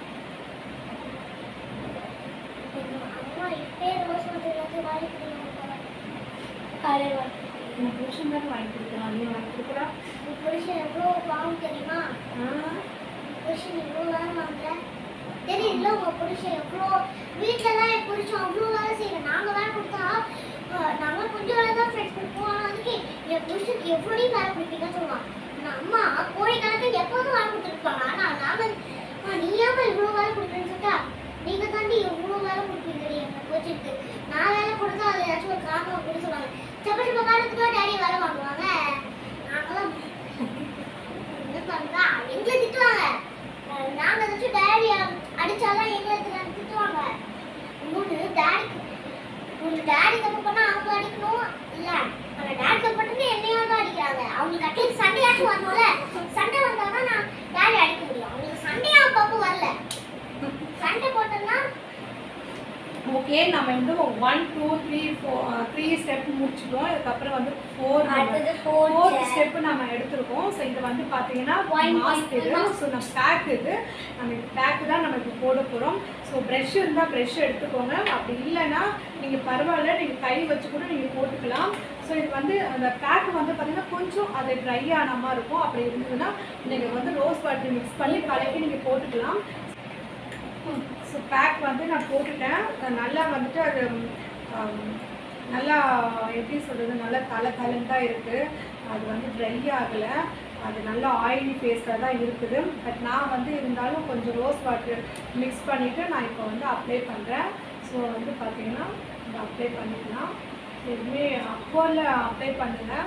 அம்மா இப்பே ரோஸ் வாட்டர் எல்லாத்தையும் வாங்கி கொடுங்க காலையில் வந்து உன் புருஷன் தானே வாங்கி கொடுக்கலாம் நீ வாங்கி கொடுக்குறா உன் புருஷன் எவ்வளோ பாவம் தெரியுமா ஆ உன் புருஷன் எவ்வளோ வேலை வாங்குற தெரியல உங்க புருஷன் எவ்வளோ வீட்டில் தான் என் புருஷன் அவ்வளோ வேலை செய்யல நாங்கள் வேலை கொடுத்தா அஹ், நாங்க கொஞ்சம் வேலை தான் ஃப்ரெண்ட்ஸ் கொடுப்போம் ஆனால் அதுக்கு என் புருஷனுக்கு எவ்வளோ வேலை கொடுப்பீங்கன்னு சொல்லுவான் ஆனால் அம்மா கோழி கணக்கு எப்போதும் வேலை கொடுத்துருப்பாங்க ஆனால் நாங்கள் அம்மா நீ ஏமா இவ்வளோ வேலை கொடுக்குறேன்னு சொல்லிட்டா நீங்க தாண்டி எவ்வளோ வேலை கொடுப்பீங்க எங்கள் கோச்சுக்கு நான் வேலை கொடுத்தா அது ஏதாச்சும் ஒரு காரணம் அப்படின்னு சொல்லுவாங்க செப்ப செப்ப காலத்துக்கு டேடி வேலை வாங்குவாங்க நாங்களாம் என்ன பண்றா எங்களை திட்டுவாங்க அஹ் நாங்க ஏதாச்சும் டேடி அடிச்சாதான் எங்களை திட்டு- திட்டுவாங்க இன்னொன்று டேடி உங்க டேடி தப்பு பண்ணா அவங்க அடிக்கணும் இல்ல அந்த டேடி தப்பு பண்ணி என்னையும் தான் அடிக்கிறாங்க அவங்களுக்கு அட்லீஸ்ட் சண்டையாச்சும் வரணும்ல சண்டை வந்தாதான் நான் டேடி அடிக்க முடியும் அவங்களுக்கு சண்டையா அப்பப்போ வரல சண்டை போட்டோம்னா ஓகே நம்ம வந்து one two three four three step முடிச்சிட்டோம் இதுக்கப்புறம் வந்து ஃபோர் அடுத்தது ஃபோர்த் fourth. ஸ்டெப் நம்ம எடுத்திருக்கோம் ஸோ இது வந்து பார்த்தீங்கன்னா Wine மாஸ்க் இது mask. ஸோ நம்ம பேக் இது நம்ம இது பேக் தான் நம்ம இப்போ போட போகிறோம் ஸோ ப்ரெஷ் இருந்தால் ப்ரெஷ் எடுத்துக்கோங்க அப்படி இல்லைன்னா நீங்கள் பரவாயில்ல நீங்கள் கை வச்சு கூட நீங்கள் போட்டுக்கலாம் ஸோ இது வந்து அந்த பேக் வந்து பார்த்தீங்கன்னா கொஞ்சம் அது ட்ரை ஆன மாதிரி இருக்கும் அப்படி இருந்ததுன்னா நீங்கள் வந்து ரோஸ் வாட்டர் மிக்ஸ் பண்ணி கலக்கி நீங்கள் போட்டுக்கலாம் ஸோ பேக் வந்து நான் போட்டுட்டேன் அது நல்லா வந்துட்டு அது ஆம், நல்லா எப்படி சொல்கிறது நல்லா தலை தலந்தாக இருக்குது அது வந்து ட்ரை ஆகலை அது நல்லா ஆயிலி ஃபேஸாக தான் இருக்குது பட் நான் வந்து இருந்தாலும் கொஞ்சம் ரோஸ் வாட்டர் மிக்ஸ் பண்ணிவிட்டு நான் இப்போ வந்து அப்ளை பண்ணுறேன் ஸோ வந்து பார்த்தீங்கன்னா இதை அப்ளை பண்ணிக்கலாம் எதுவுமே அப்போல அப்ளை பண்ணுங்கள்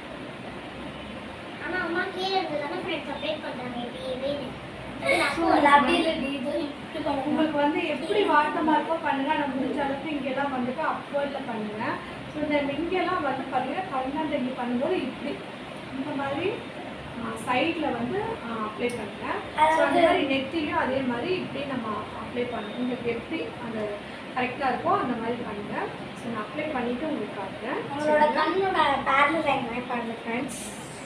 ஆனா அம்மா கீழே இருந்து தானே ஃப்ரெண்ட்ஸ் அப்டேட் பண்றாங்க எப்பயுமே அது அப்படி இல்லை இது இப்படி பண்ணுங்க உங்களுக்கு வந்து எப்படி வாட்டமாக இருக்கோ பண்ணுங்க நான் முடிஞ்ச அளவுக்கு இங்கெல்லாம் வந்துட்டு அப்போர்டில் பண்ணுங்க ஸோ இந்த இங்கெல்லாம் வந்து பார்த்தீங்கன்னா கண்ணாண்டங்கி பண்ணும்போது இப்படி இந்த மாதிரி சைடில் வந்து அப்ளை பண்ணுங்க ஸோ அந்த மாதிரி நெத்திலையும் அதே மாதிரி இப்படி நம்ம அப்ளை பண்ணணும் உங்களுக்கு எப்படி அந்த கரெக்டாக இருக்கோ அந்த மாதிரி பண்ணுங்க ஸோ நான் அப்ளை பண்ணிவிட்டு உங்களுக்கு காட்டுறேன் உங்களோட கண்ணோட பேரல் லைன் மாதிரி பாருங்க ஃப்ரெண்ட்ஸ்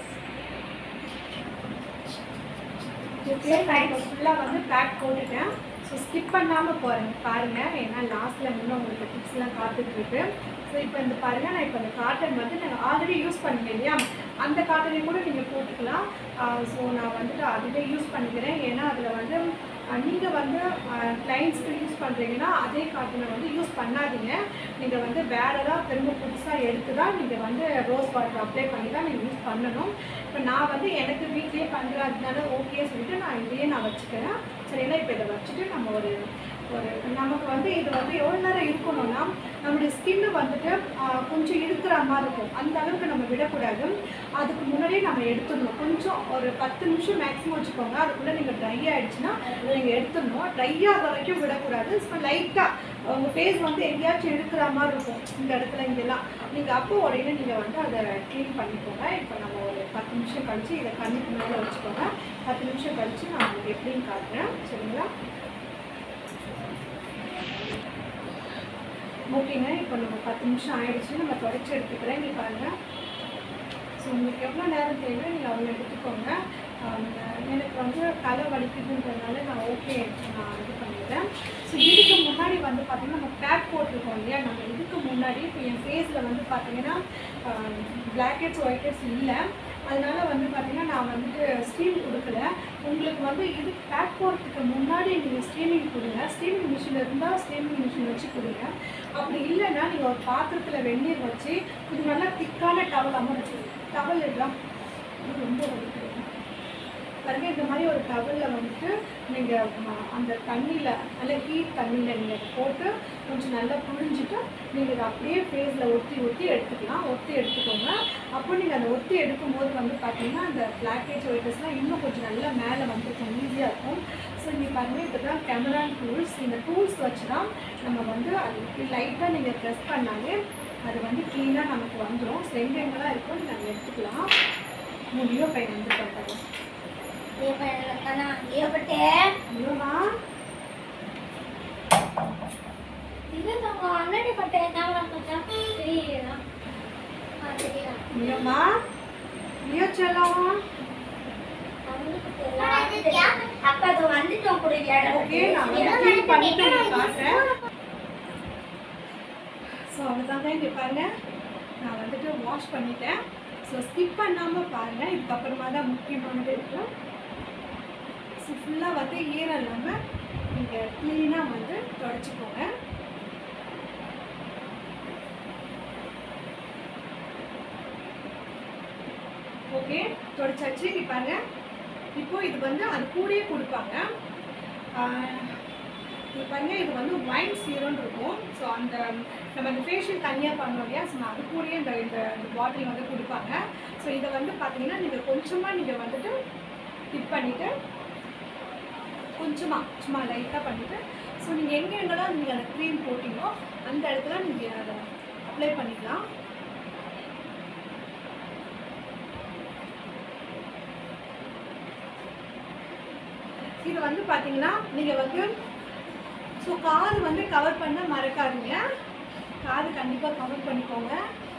ஃபுல்லாக வந்து பேக் போட்டுட்டேன் ஸோ ஸ்கிப் பண்ணாமல் போகிறேன் பாருங்கள் ஏன்னா லாஸ்ட்டில் இன்னும் உங்களுக்கு டிப்ஸ்லாம் காத்துட்ருக்கு ஸோ இப்போ இந்த பாருங்கள் நான் இப்போ இந்த காட்டன் வந்து நான் ஆல்ரெடி யூஸ் பண்ணுவேன் இல்லையா அந்த காட்டனையும் கூட நீங்கள் போட்டுக்கலாம் ஸோ நான் வந்துட்டு அதுவே யூஸ் பண்ணிக்கிறேன் ஏன்னா அதில் வந்து நீங்கள் வந்து கிளைண்ட்ஸ்க்கு யூஸ் பண்ணுறீங்கன்னா அதே காட்டனை வந்து யூஸ் பண்ணாதீங்க நீங்கள் வந்து வேறு ஏதாவது திரும்ப புதுசாக எடுத்து தான் நீங்கள் வந்து ரோஸ் வாட்டர் அப்ளை பண்ணி தான் நீங்கள் யூஸ் பண்ணணும் இப்போ நான் வந்து எனக்கு வீட்லேயே பண்ணுறதுனால ஓகே சொல்லிட்டு நான் இதையே நான் வச்சுக்கிறேன் சரிங்களா இப்போ இதை வச்சுட்டு நம்ம ஒரு ஒரு நமக்கு வந்து இது வந்து எவ்வளோ நேரம் இருக்கணும்னா நம்மளுடைய ஸ்கின்னு வந்துட்டு ஆஹ், கொஞ்சம் இருக்கிற மாதிரி இருக்கும் அந்த அளவுக்கு நம்ம விடக்கூடாது அதுக்கு முன்னாடியே நம்ம எடுத்துடணும் கொஞ்சம் ஒரு பத்து நிமிஷம் மேக்ஸிமம் வச்சுக்கோங்க அதுக்குள்ளே நீங்கள் ட்ரை ஆகிடுச்சுன்னா நீங்கள் எடுத்துடணும் ட்ரை ஆகிற வரைக்கும் விடக்கூடாது ஸோ லைட்டாக உங்கள் ஃபேஸ் வந்து எங்கேயாச்சும் இருக்கிற மாதிரி இருக்கும் இந்த இடத்துல இங்கெல்லாம் நீங்கள் அப்போ உடனே நீங்கள் வந்து அதை க்ளீன் பண்ணிக்கோங்க இப்போ நம்ம ஒரு பத்து நிமிஷம் கழிச்சு இதை கண்ணுக்கு மேலே வச்சுக்கோங்க பத்து நிமிஷம் கழிச்சு நான் உங்களுக்கு எப்படின்னு காட்டுறேன் சரிங்களா ஓகேங்க இப்போ நம்ம பத்து நிமிஷம் ஆயிடுச்சு நம்ம தொடச்சி எடுத்துக்கிறேன் இங்கே பாருங்கள் ஸோ உங்களுக்கு எவ்வளோ நேரம் தேவை நீங்கள் அவ்வளோ எடுத்துக்கோங்க ஆம், எனக்கு வந்து தலை வலிக்குதுன்றதுனால நான் ஓகே நான் இது பண்ணிடுறேன் ஸோ இதுக்கு முன்னாடி வந்து பார்த்திங்கன்னா நம்ம பேக் போட்டிருக்கோம் இல்லையா நம்ம இதுக்கு முன்னாடி இப்போ என் ஃபேஸில் வந்து பார்த்தீங்கன்னா பிளாக் ஹெட்ஸ் ஒயிட் ஹெட்ஸ் இல்லை அதனால வந்து பார்த்தீங்கன்னா நான் வந்துட்டு ஸ்டீம் கொடுக்கல உங்களுக்கு வந்து இது பேக் போடுறதுக்கு முன்னாடி நீங்கள் ஸ்டீமிங் கொடுங்க ஸ்டீமிங் மிஷின் இருந்தால் ஸ்டீமிங் மிஷின் வச்சு கொடுங்க அப்படி இல்லைன்னா நீங்கள் ஒரு பாத்திரத்தில் வெந்நீர் வச்சு இது நல்லா திக்கான டவல் அமர்த்து டவல் எல்லாம் இது ரொம்ப வலிக்குது. பாருங்க இந்த மாதிரி ஒரு டவலில் வந்துட்டு நீங்கள் அந்த தண்ணியில் நல்ல ஹீட் தண்ணியில் நீங்கள் போட்டு கொஞ்சம் நல்லா புழிஞ்சிட்டு நீங்கள் இதை அப்படியே ஃபேஸில் ஒத்தி ஒத்தி எடுத்துக்கலாம் ஒத்தி எடுத்துக்கோங்க அப்போ நீங்கள் அதை ஒத்தி எடுக்கும்போது வந்து பார்த்தீங்கன்னா அந்த பிளாக்கேஜ் ஒயிட்டஸ்லாம் இன்னும் கொஞ்சம் நல்லா மேலே வந்துருக்கும் ஈஸியாக இருக்கும் ஸோ இங்கே பாருங்கள் இப்போ தான் கேமரா டூல்ஸ் இந்த டூல்ஸ் வச்சு தான் நம்ம வந்து அது லைட்டாக நீங்கள் ப்ரெஸ் பண்ணாலே அது வந்து க்ளீனாக நமக்கு வந்துடும் ஸோ எங்கே எங்கெல்லாம் இருக்கோ நீங்கள் அதை எடுத்துக்கலாம் முடியோ பையன் வந்து பண்ணுறாங்க ஏற்பட்டேன் ஐயோவா இல்லை நம்ம அண்ணாடி பட்டேன் கேமரா பார்த்தா தெரியல ஆ தெரியல ஐயோம்மா ஐயோ செல்லம் அப்ப அது வந்துட்டோம் கூட ஓகே நான் வந்து க்ளீன் பண்ணிட்டு உங்களுக்கு காட்டுறேன் ஸோ அவ்வளோதாங்க இங்கே பாருங்க நான் வந்துட்டு வாஷ் பண்ணிட்டேன் ஸோ ஸ்கிப் பண்ணாமல் பாருங்கள் இதுக்கப்புறமா தான் முக்கியமானது இருக்கும் ஸோ ஃபுல்லாக வந்து ஈரம் இல்லாமல் நீங்கள் க்ளீனாக வந்து தொடச்சிக்கோங்க ஓகே தொடச்சாச்சு இங்க பாருங்க இப்போ இது வந்து அது கூடயே கொடுப்பாங்க ஆஹ், இது பாருங்க இது வந்து ஒயின் சீரோன்னு இருக்கும் ஸோ அந்த நம்ம இந்த ஃபேஷியல் தனியாக பண்ணோம் இல்லையா ஸோ அது கூடயே இந்த இந்த பாட்டில் வந்து கொடுப்பாங்க ஸோ இதை வந்து பார்த்தீங்கன்னா நீங்கள் கொஞ்சமாக நீங்கள் வந்துட்டு டிப் பண்ணிவிட்டு கொஞ்சமாக சும்மா லைட்டாக பண்ணிவிட்டு ஸோ நீங்கள் எங்கே எங்கெல்லாம் நீங்கள் அந்த க்ரீம் போட்டிங்களோ அந்த இடத்துல நீங்கள் அதை அப்ளை பண்ணிக்கலாம் இது வந்து பார்த்தீங்கன்னா நீங்கள் வந்து ஸோ காது வந்து கவர் பண்ண மறக்காதீங்க காது கண்டிப்பாக கவர் பண்ணிக்கோங்க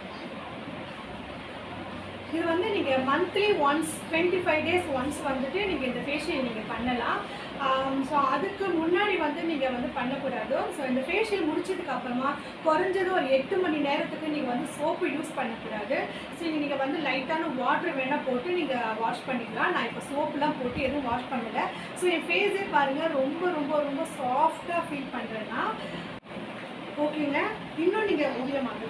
இது வந்து நீங்கள் monthly once twenty five days once வந்துட்டு நீங்கள் இந்த ஃபேஷியல் நீங்கள் பண்ணலாம் ஸோ அதுக்கு முன்னாடி வந்து நீங்கள் வந்து பண்ணக்கூடாது ஸோ இந்த ஃபேஷியல் முடிச்சதுக்கு அப்புறமா குறைஞ்சது ஒரு எட்டு மணி நேரத்துக்கு நீங்கள் வந்து சோப்பு யூஸ் பண்ணக்கூடாது ஸோ நீங்கள் வந்து லைட்டான வாட்டர் வேணால் போட்டு நீங்கள் வாஷ் பண்ணிக்கலாம் நான் இப்போ சோப்புலாம் போட்டு எதுவும் வாஷ் பண்ணலை ஸோ என் ஃபேஸே பாருங்கள் ரொம்ப ரொம்ப ரொம்ப சாஃப்டாக ஃபீல் பண்ணுறேன்னா ஓகேங்க இன்னும் நீங்கள் ஓவியமாக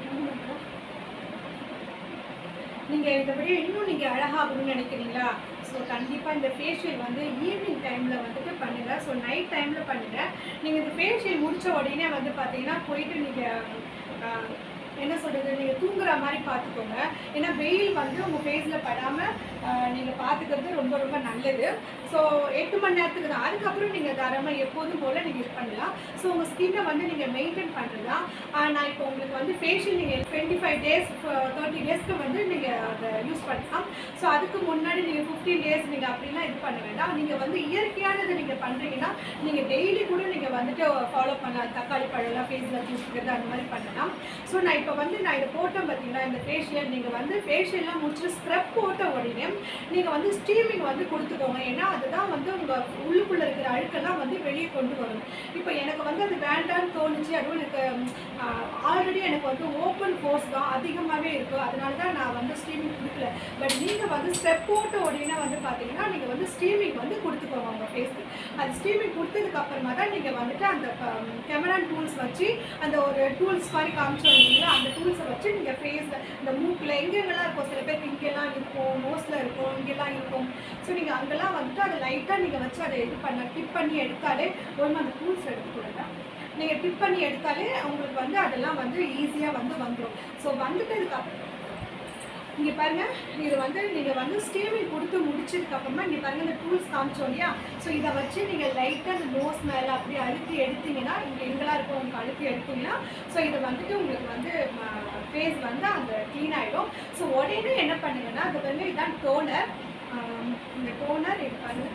நீங்கள் இதை விட இன்னும் நீங்கள் அழகாகணும்னு நினைக்கிறீங்களா ஸோ கண்டிப்பாக இந்த ஃபேஷியல் வந்து ஈவினிங் டைமில் வந்துட்டு பண்ணுங்கள் ஸோ நைட் டைமில் பண்ணுங்கள் நீங்கள் இந்த ஃபேஷியல் முடித்த உடனே வந்து பார்த்தீங்கன்னா போயிட்டு நீங்கள் என்ன சொல்கிறது நீங்கள் தூங்குற மாதிரி பார்த்துக்கோங்க ஏன்னா வெயில் வந்து உங்கள் ஃபேஸில் படாமல் நீங்கள் பார்த்துக்கிறது ரொம்ப ரொம்ப நல்லது ஸோ எட்டு மணி நேரத்துக்கு தான் அதுக்கப்புறம் நீங்கள் தாராளமாக எப்போதும் போல் நீங்கள் இது பண்ணலாம் ஸோ உங்கள் ஸ்கின்னை வந்து நீங்கள் மெயின்டைன் பண்ணுறதா நான் இப்போ உங்களுக்கு வந்து ஃபேஷியல் நீங்கள் டுவெண்ட்டி ஃபைவ் டேஸ் தேர்ட்டி டேஸ்க்கு வந்து நீங்கள் அதை யூஸ் பண்ணலாம் ஸோ அதுக்கு முன்னாடி நீங்கள் ஃபிஃப்டீன் டேஸ் நீங்கள் அப்படிலாம் இது பண்ண வேண்டாம் நீங்கள் வந்து இயற்கையானது நீங்கள் பண்ணுறீங்கன்னா நீங்கள் டெய்லி கூட நீங்கள் வந்துட்டு ஃபாலோ பண்ணலாம் தக்காளி பழம்லாம் ஃபேஸில் தூக்கிக்கிறது அந்த மாதிரி பண்ணலாம் ஸோ நான் இப்போ வந்து நான் இதை போட்டேன் பார்த்தீங்களா இந்த ஃபேஷியல் நீங்கள் வந்து ஃபேஷியல்லாம் முடிச்சுட்டு ஸ்க்ரப் போட்ட உடனே நீங்கள் வந்து ஸ்டீமிங் வந்து கொடுத்துக்கோங்க ஏன்னா அதுதான் வந்து உங்கள் உள்ளுக்குள்ளே இருக்கிற அழுக்கெல்லாம் வந்து வெளியே கொண்டு வரும் இப்போ எனக்கு வந்து அது வேண்டாம்னு தோணுச்சு அதுவும் எனக்கு ஆல்ரெடி எனக்கு வந்து ஓப்பன் ஃபோர்ஸ் தான் அதிகமாகவே இருக்குது அதனால தான் நான் வந்து ஸ்டீமிங் கொடுக்கல பட் நீங்கள் வந்து ஸ்டெப் போட்ட உடனே வந்து பார்த்தீங்கன்னா நீங்கள் வந்து ஸ்டீமிங் வந்து கொடுத்துக்கோங்க உங்கள் ஃபேஸ்க்கு அது ஸ்டீமிங் கொடுத்ததுக்கு அப்புறமா தான் நீங்கள் வந்துட்டு அந்த கேமரான் டூல்ஸ் வச்சு அந்த ஒரு டூல்ஸ் மாதிரி காமிச்சோம் இல்லைங்களா அந்த டூல்ஸை வச்சு நீங்கள் ஃபேஸில் இந்த மூக்கில் எங்கெங்கெல்லாம் இருக்கும் சில பேருக்கு இங்கெல்லாம் இருக்கும் நோஸில் இருக்கும் இங்கெல்லாம் இருக்கும் ஸோ நீங்கள் அங்கெல்லாம் வந்துட்டு அதை லைட்டாக நீங்கள் வச்சு அதை இது பண்ண டிப் பண்ணி எடுத்தாலே ஒன்று அந்த டூல்ஸ் எடுத்துக்கூடாது நீங்கள் டிப் பண்ணி எடுத்தாலே உங்களுக்கு வந்து அதெல்லாம் வந்து ஈஸியாக வந்து வந்துடும் ஸோ வந்துட்டதுக்கு அப்புறம் இங்கே பாருங்க இது வந்து நீங்கள் வந்து ஸ்டீமிங் கொடுத்து முடிச்சதுக்கு அப்புறமா இங்கே பாருங்க இந்த டூல்ஸ் காமிச்சோம் இல்லையா ஸோ இதை வச்சு நீங்கள் லைட்டாக அந்த நோஸ் மேலே அப்படியே அழுத்தி எடுத்தீங்கன்னா இங்கே எங்கெல்லாம் இருக்கும் உங்களுக்கு அழுத்தி எடுத்தீங்கன்னா ஸோ இதை வந்துட்டு உங்களுக்கு வந்து ஃபேஸ் வந்து அந்த க்ளீன் ஆகிடும் ஸோ உடனே என்ன பண்ணுங்கன்னா அது வந்து இதான் டோனர் இந்த டோனர் இது பாருங்க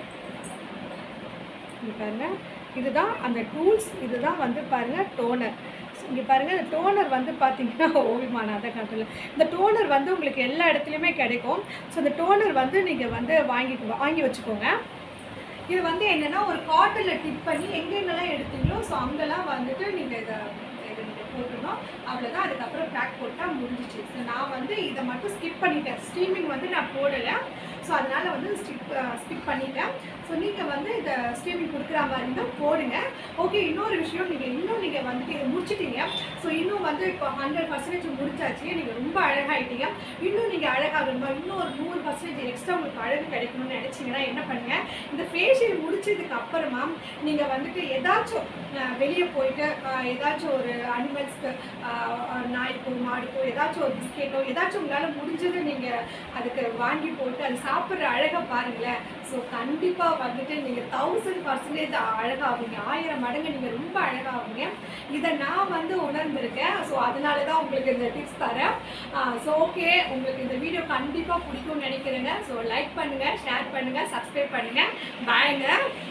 இங்க பாருங்க இதுதான் அந்த டூல்ஸ் இதுதான் வந்து பாருங்க டோனர் இங்கே பாருங்க இந்த டோனர் வந்து பார்த்தீங்கன்னா ஓவியமான அதை காட்டல இந்த டோனர் வந்து உங்களுக்கு எல்லா இடத்துலையுமே கிடைக்கும் ஸோ இந்த டோனர் வந்து நீங்கள் வந்து வாங்கி வாங்கி வச்சுக்கோங்க இது வந்து என்னன்னா ஒரு காட்டனில் டிப் பண்ணி எங்கெங்கெல்லாம் எடுத்தீங்களோ ஸோ அங்கெல்லாம் வந்துட்டு நீங்கள் இதை இதை நீங்கள் போட்டுருணும் அவ்வளோதான் அதுக்கப்புறம் பேக் போட்டால் முடிஞ்சிச்சு ஸோ நான் வந்து இதை மட்டும் ஸ்கிப் பண்ணிட்டேன் ஸ்டீமிங் வந்து நான் போடலை ஸோ அதனால் வந்து ஸ்கிப் ஸ்கிப் பண்ணிட்டேன் ஸோ நீங்கள் வந்து இதை ஸ்டீமிங் கொடுக்குற மாதிரி இருந்தால் போடுங்க ஓகே இன்னொரு விஷயம் நீங்கள் இன்னும் நீங்கள் வந்துட்டு இதை முடிச்சிட்டீங்க ஸோ இன்னும் வந்து இப்போ ஹண்ட்ரட் பர்சன்டேஜ் முடிச்சாச்சு நீங்கள் ரொம்ப அழகாயிட்டீங்க இன்னும் நீங்கள் அழகாகணுமா இன்னும் ஒரு நூறு பர்சன்டேஜ் எக்ஸ்ட்ரா உங்களுக்கு அழகு கிடைக்கணும்னு நினச்சிங்கன்னா என்ன பண்ணுங்கள் இந்த ஃபேஷியல் முடிச்சதுக்கு அப்புறமா நீங்கள் வந்துட்டு ஏதாச்சும் வெளியே போயிட்டு அஹ், ஏதாச்சும் ஒரு அனிமல்ஸ்க்கு நாய்க்கோ மாடுக்கோ ஏதாச்சும் ஒரு பிஸ்கெட்டோ ஏதாச்சும் உங்களால் முடிஞ்சது நீங்கள் அதுக்கு வாங்கி போட்டு அது சாப்பிட்ற அழகை பாருங்களேன் ஸோ கண்டிப்பாக வந்துட்டு நீங்கள் தௌசண்ட் பர்சன்டேஜ் அழகாகுங்க ஆயிரம் மடங்கு நீங்கள் ரொம்ப அழகாகுங்க இதை நான் வந்து உணர்ந்திருக்கேன் ஸோ அதனால தான் உங்களுக்கு இந்த டிப்ஸ் தரேன் ஸோ ஓகே உங்களுக்கு இந்த வீடியோ கண்டிப்பாக பிடிக்கும்னு நினைக்கிறேங்க ஸோ லைக் பண்ணுங்கள் ஷேர் பண்ணுங்கள் சப்ஸ்கிரைப் பண்ணுங்கள் பாய்ங்க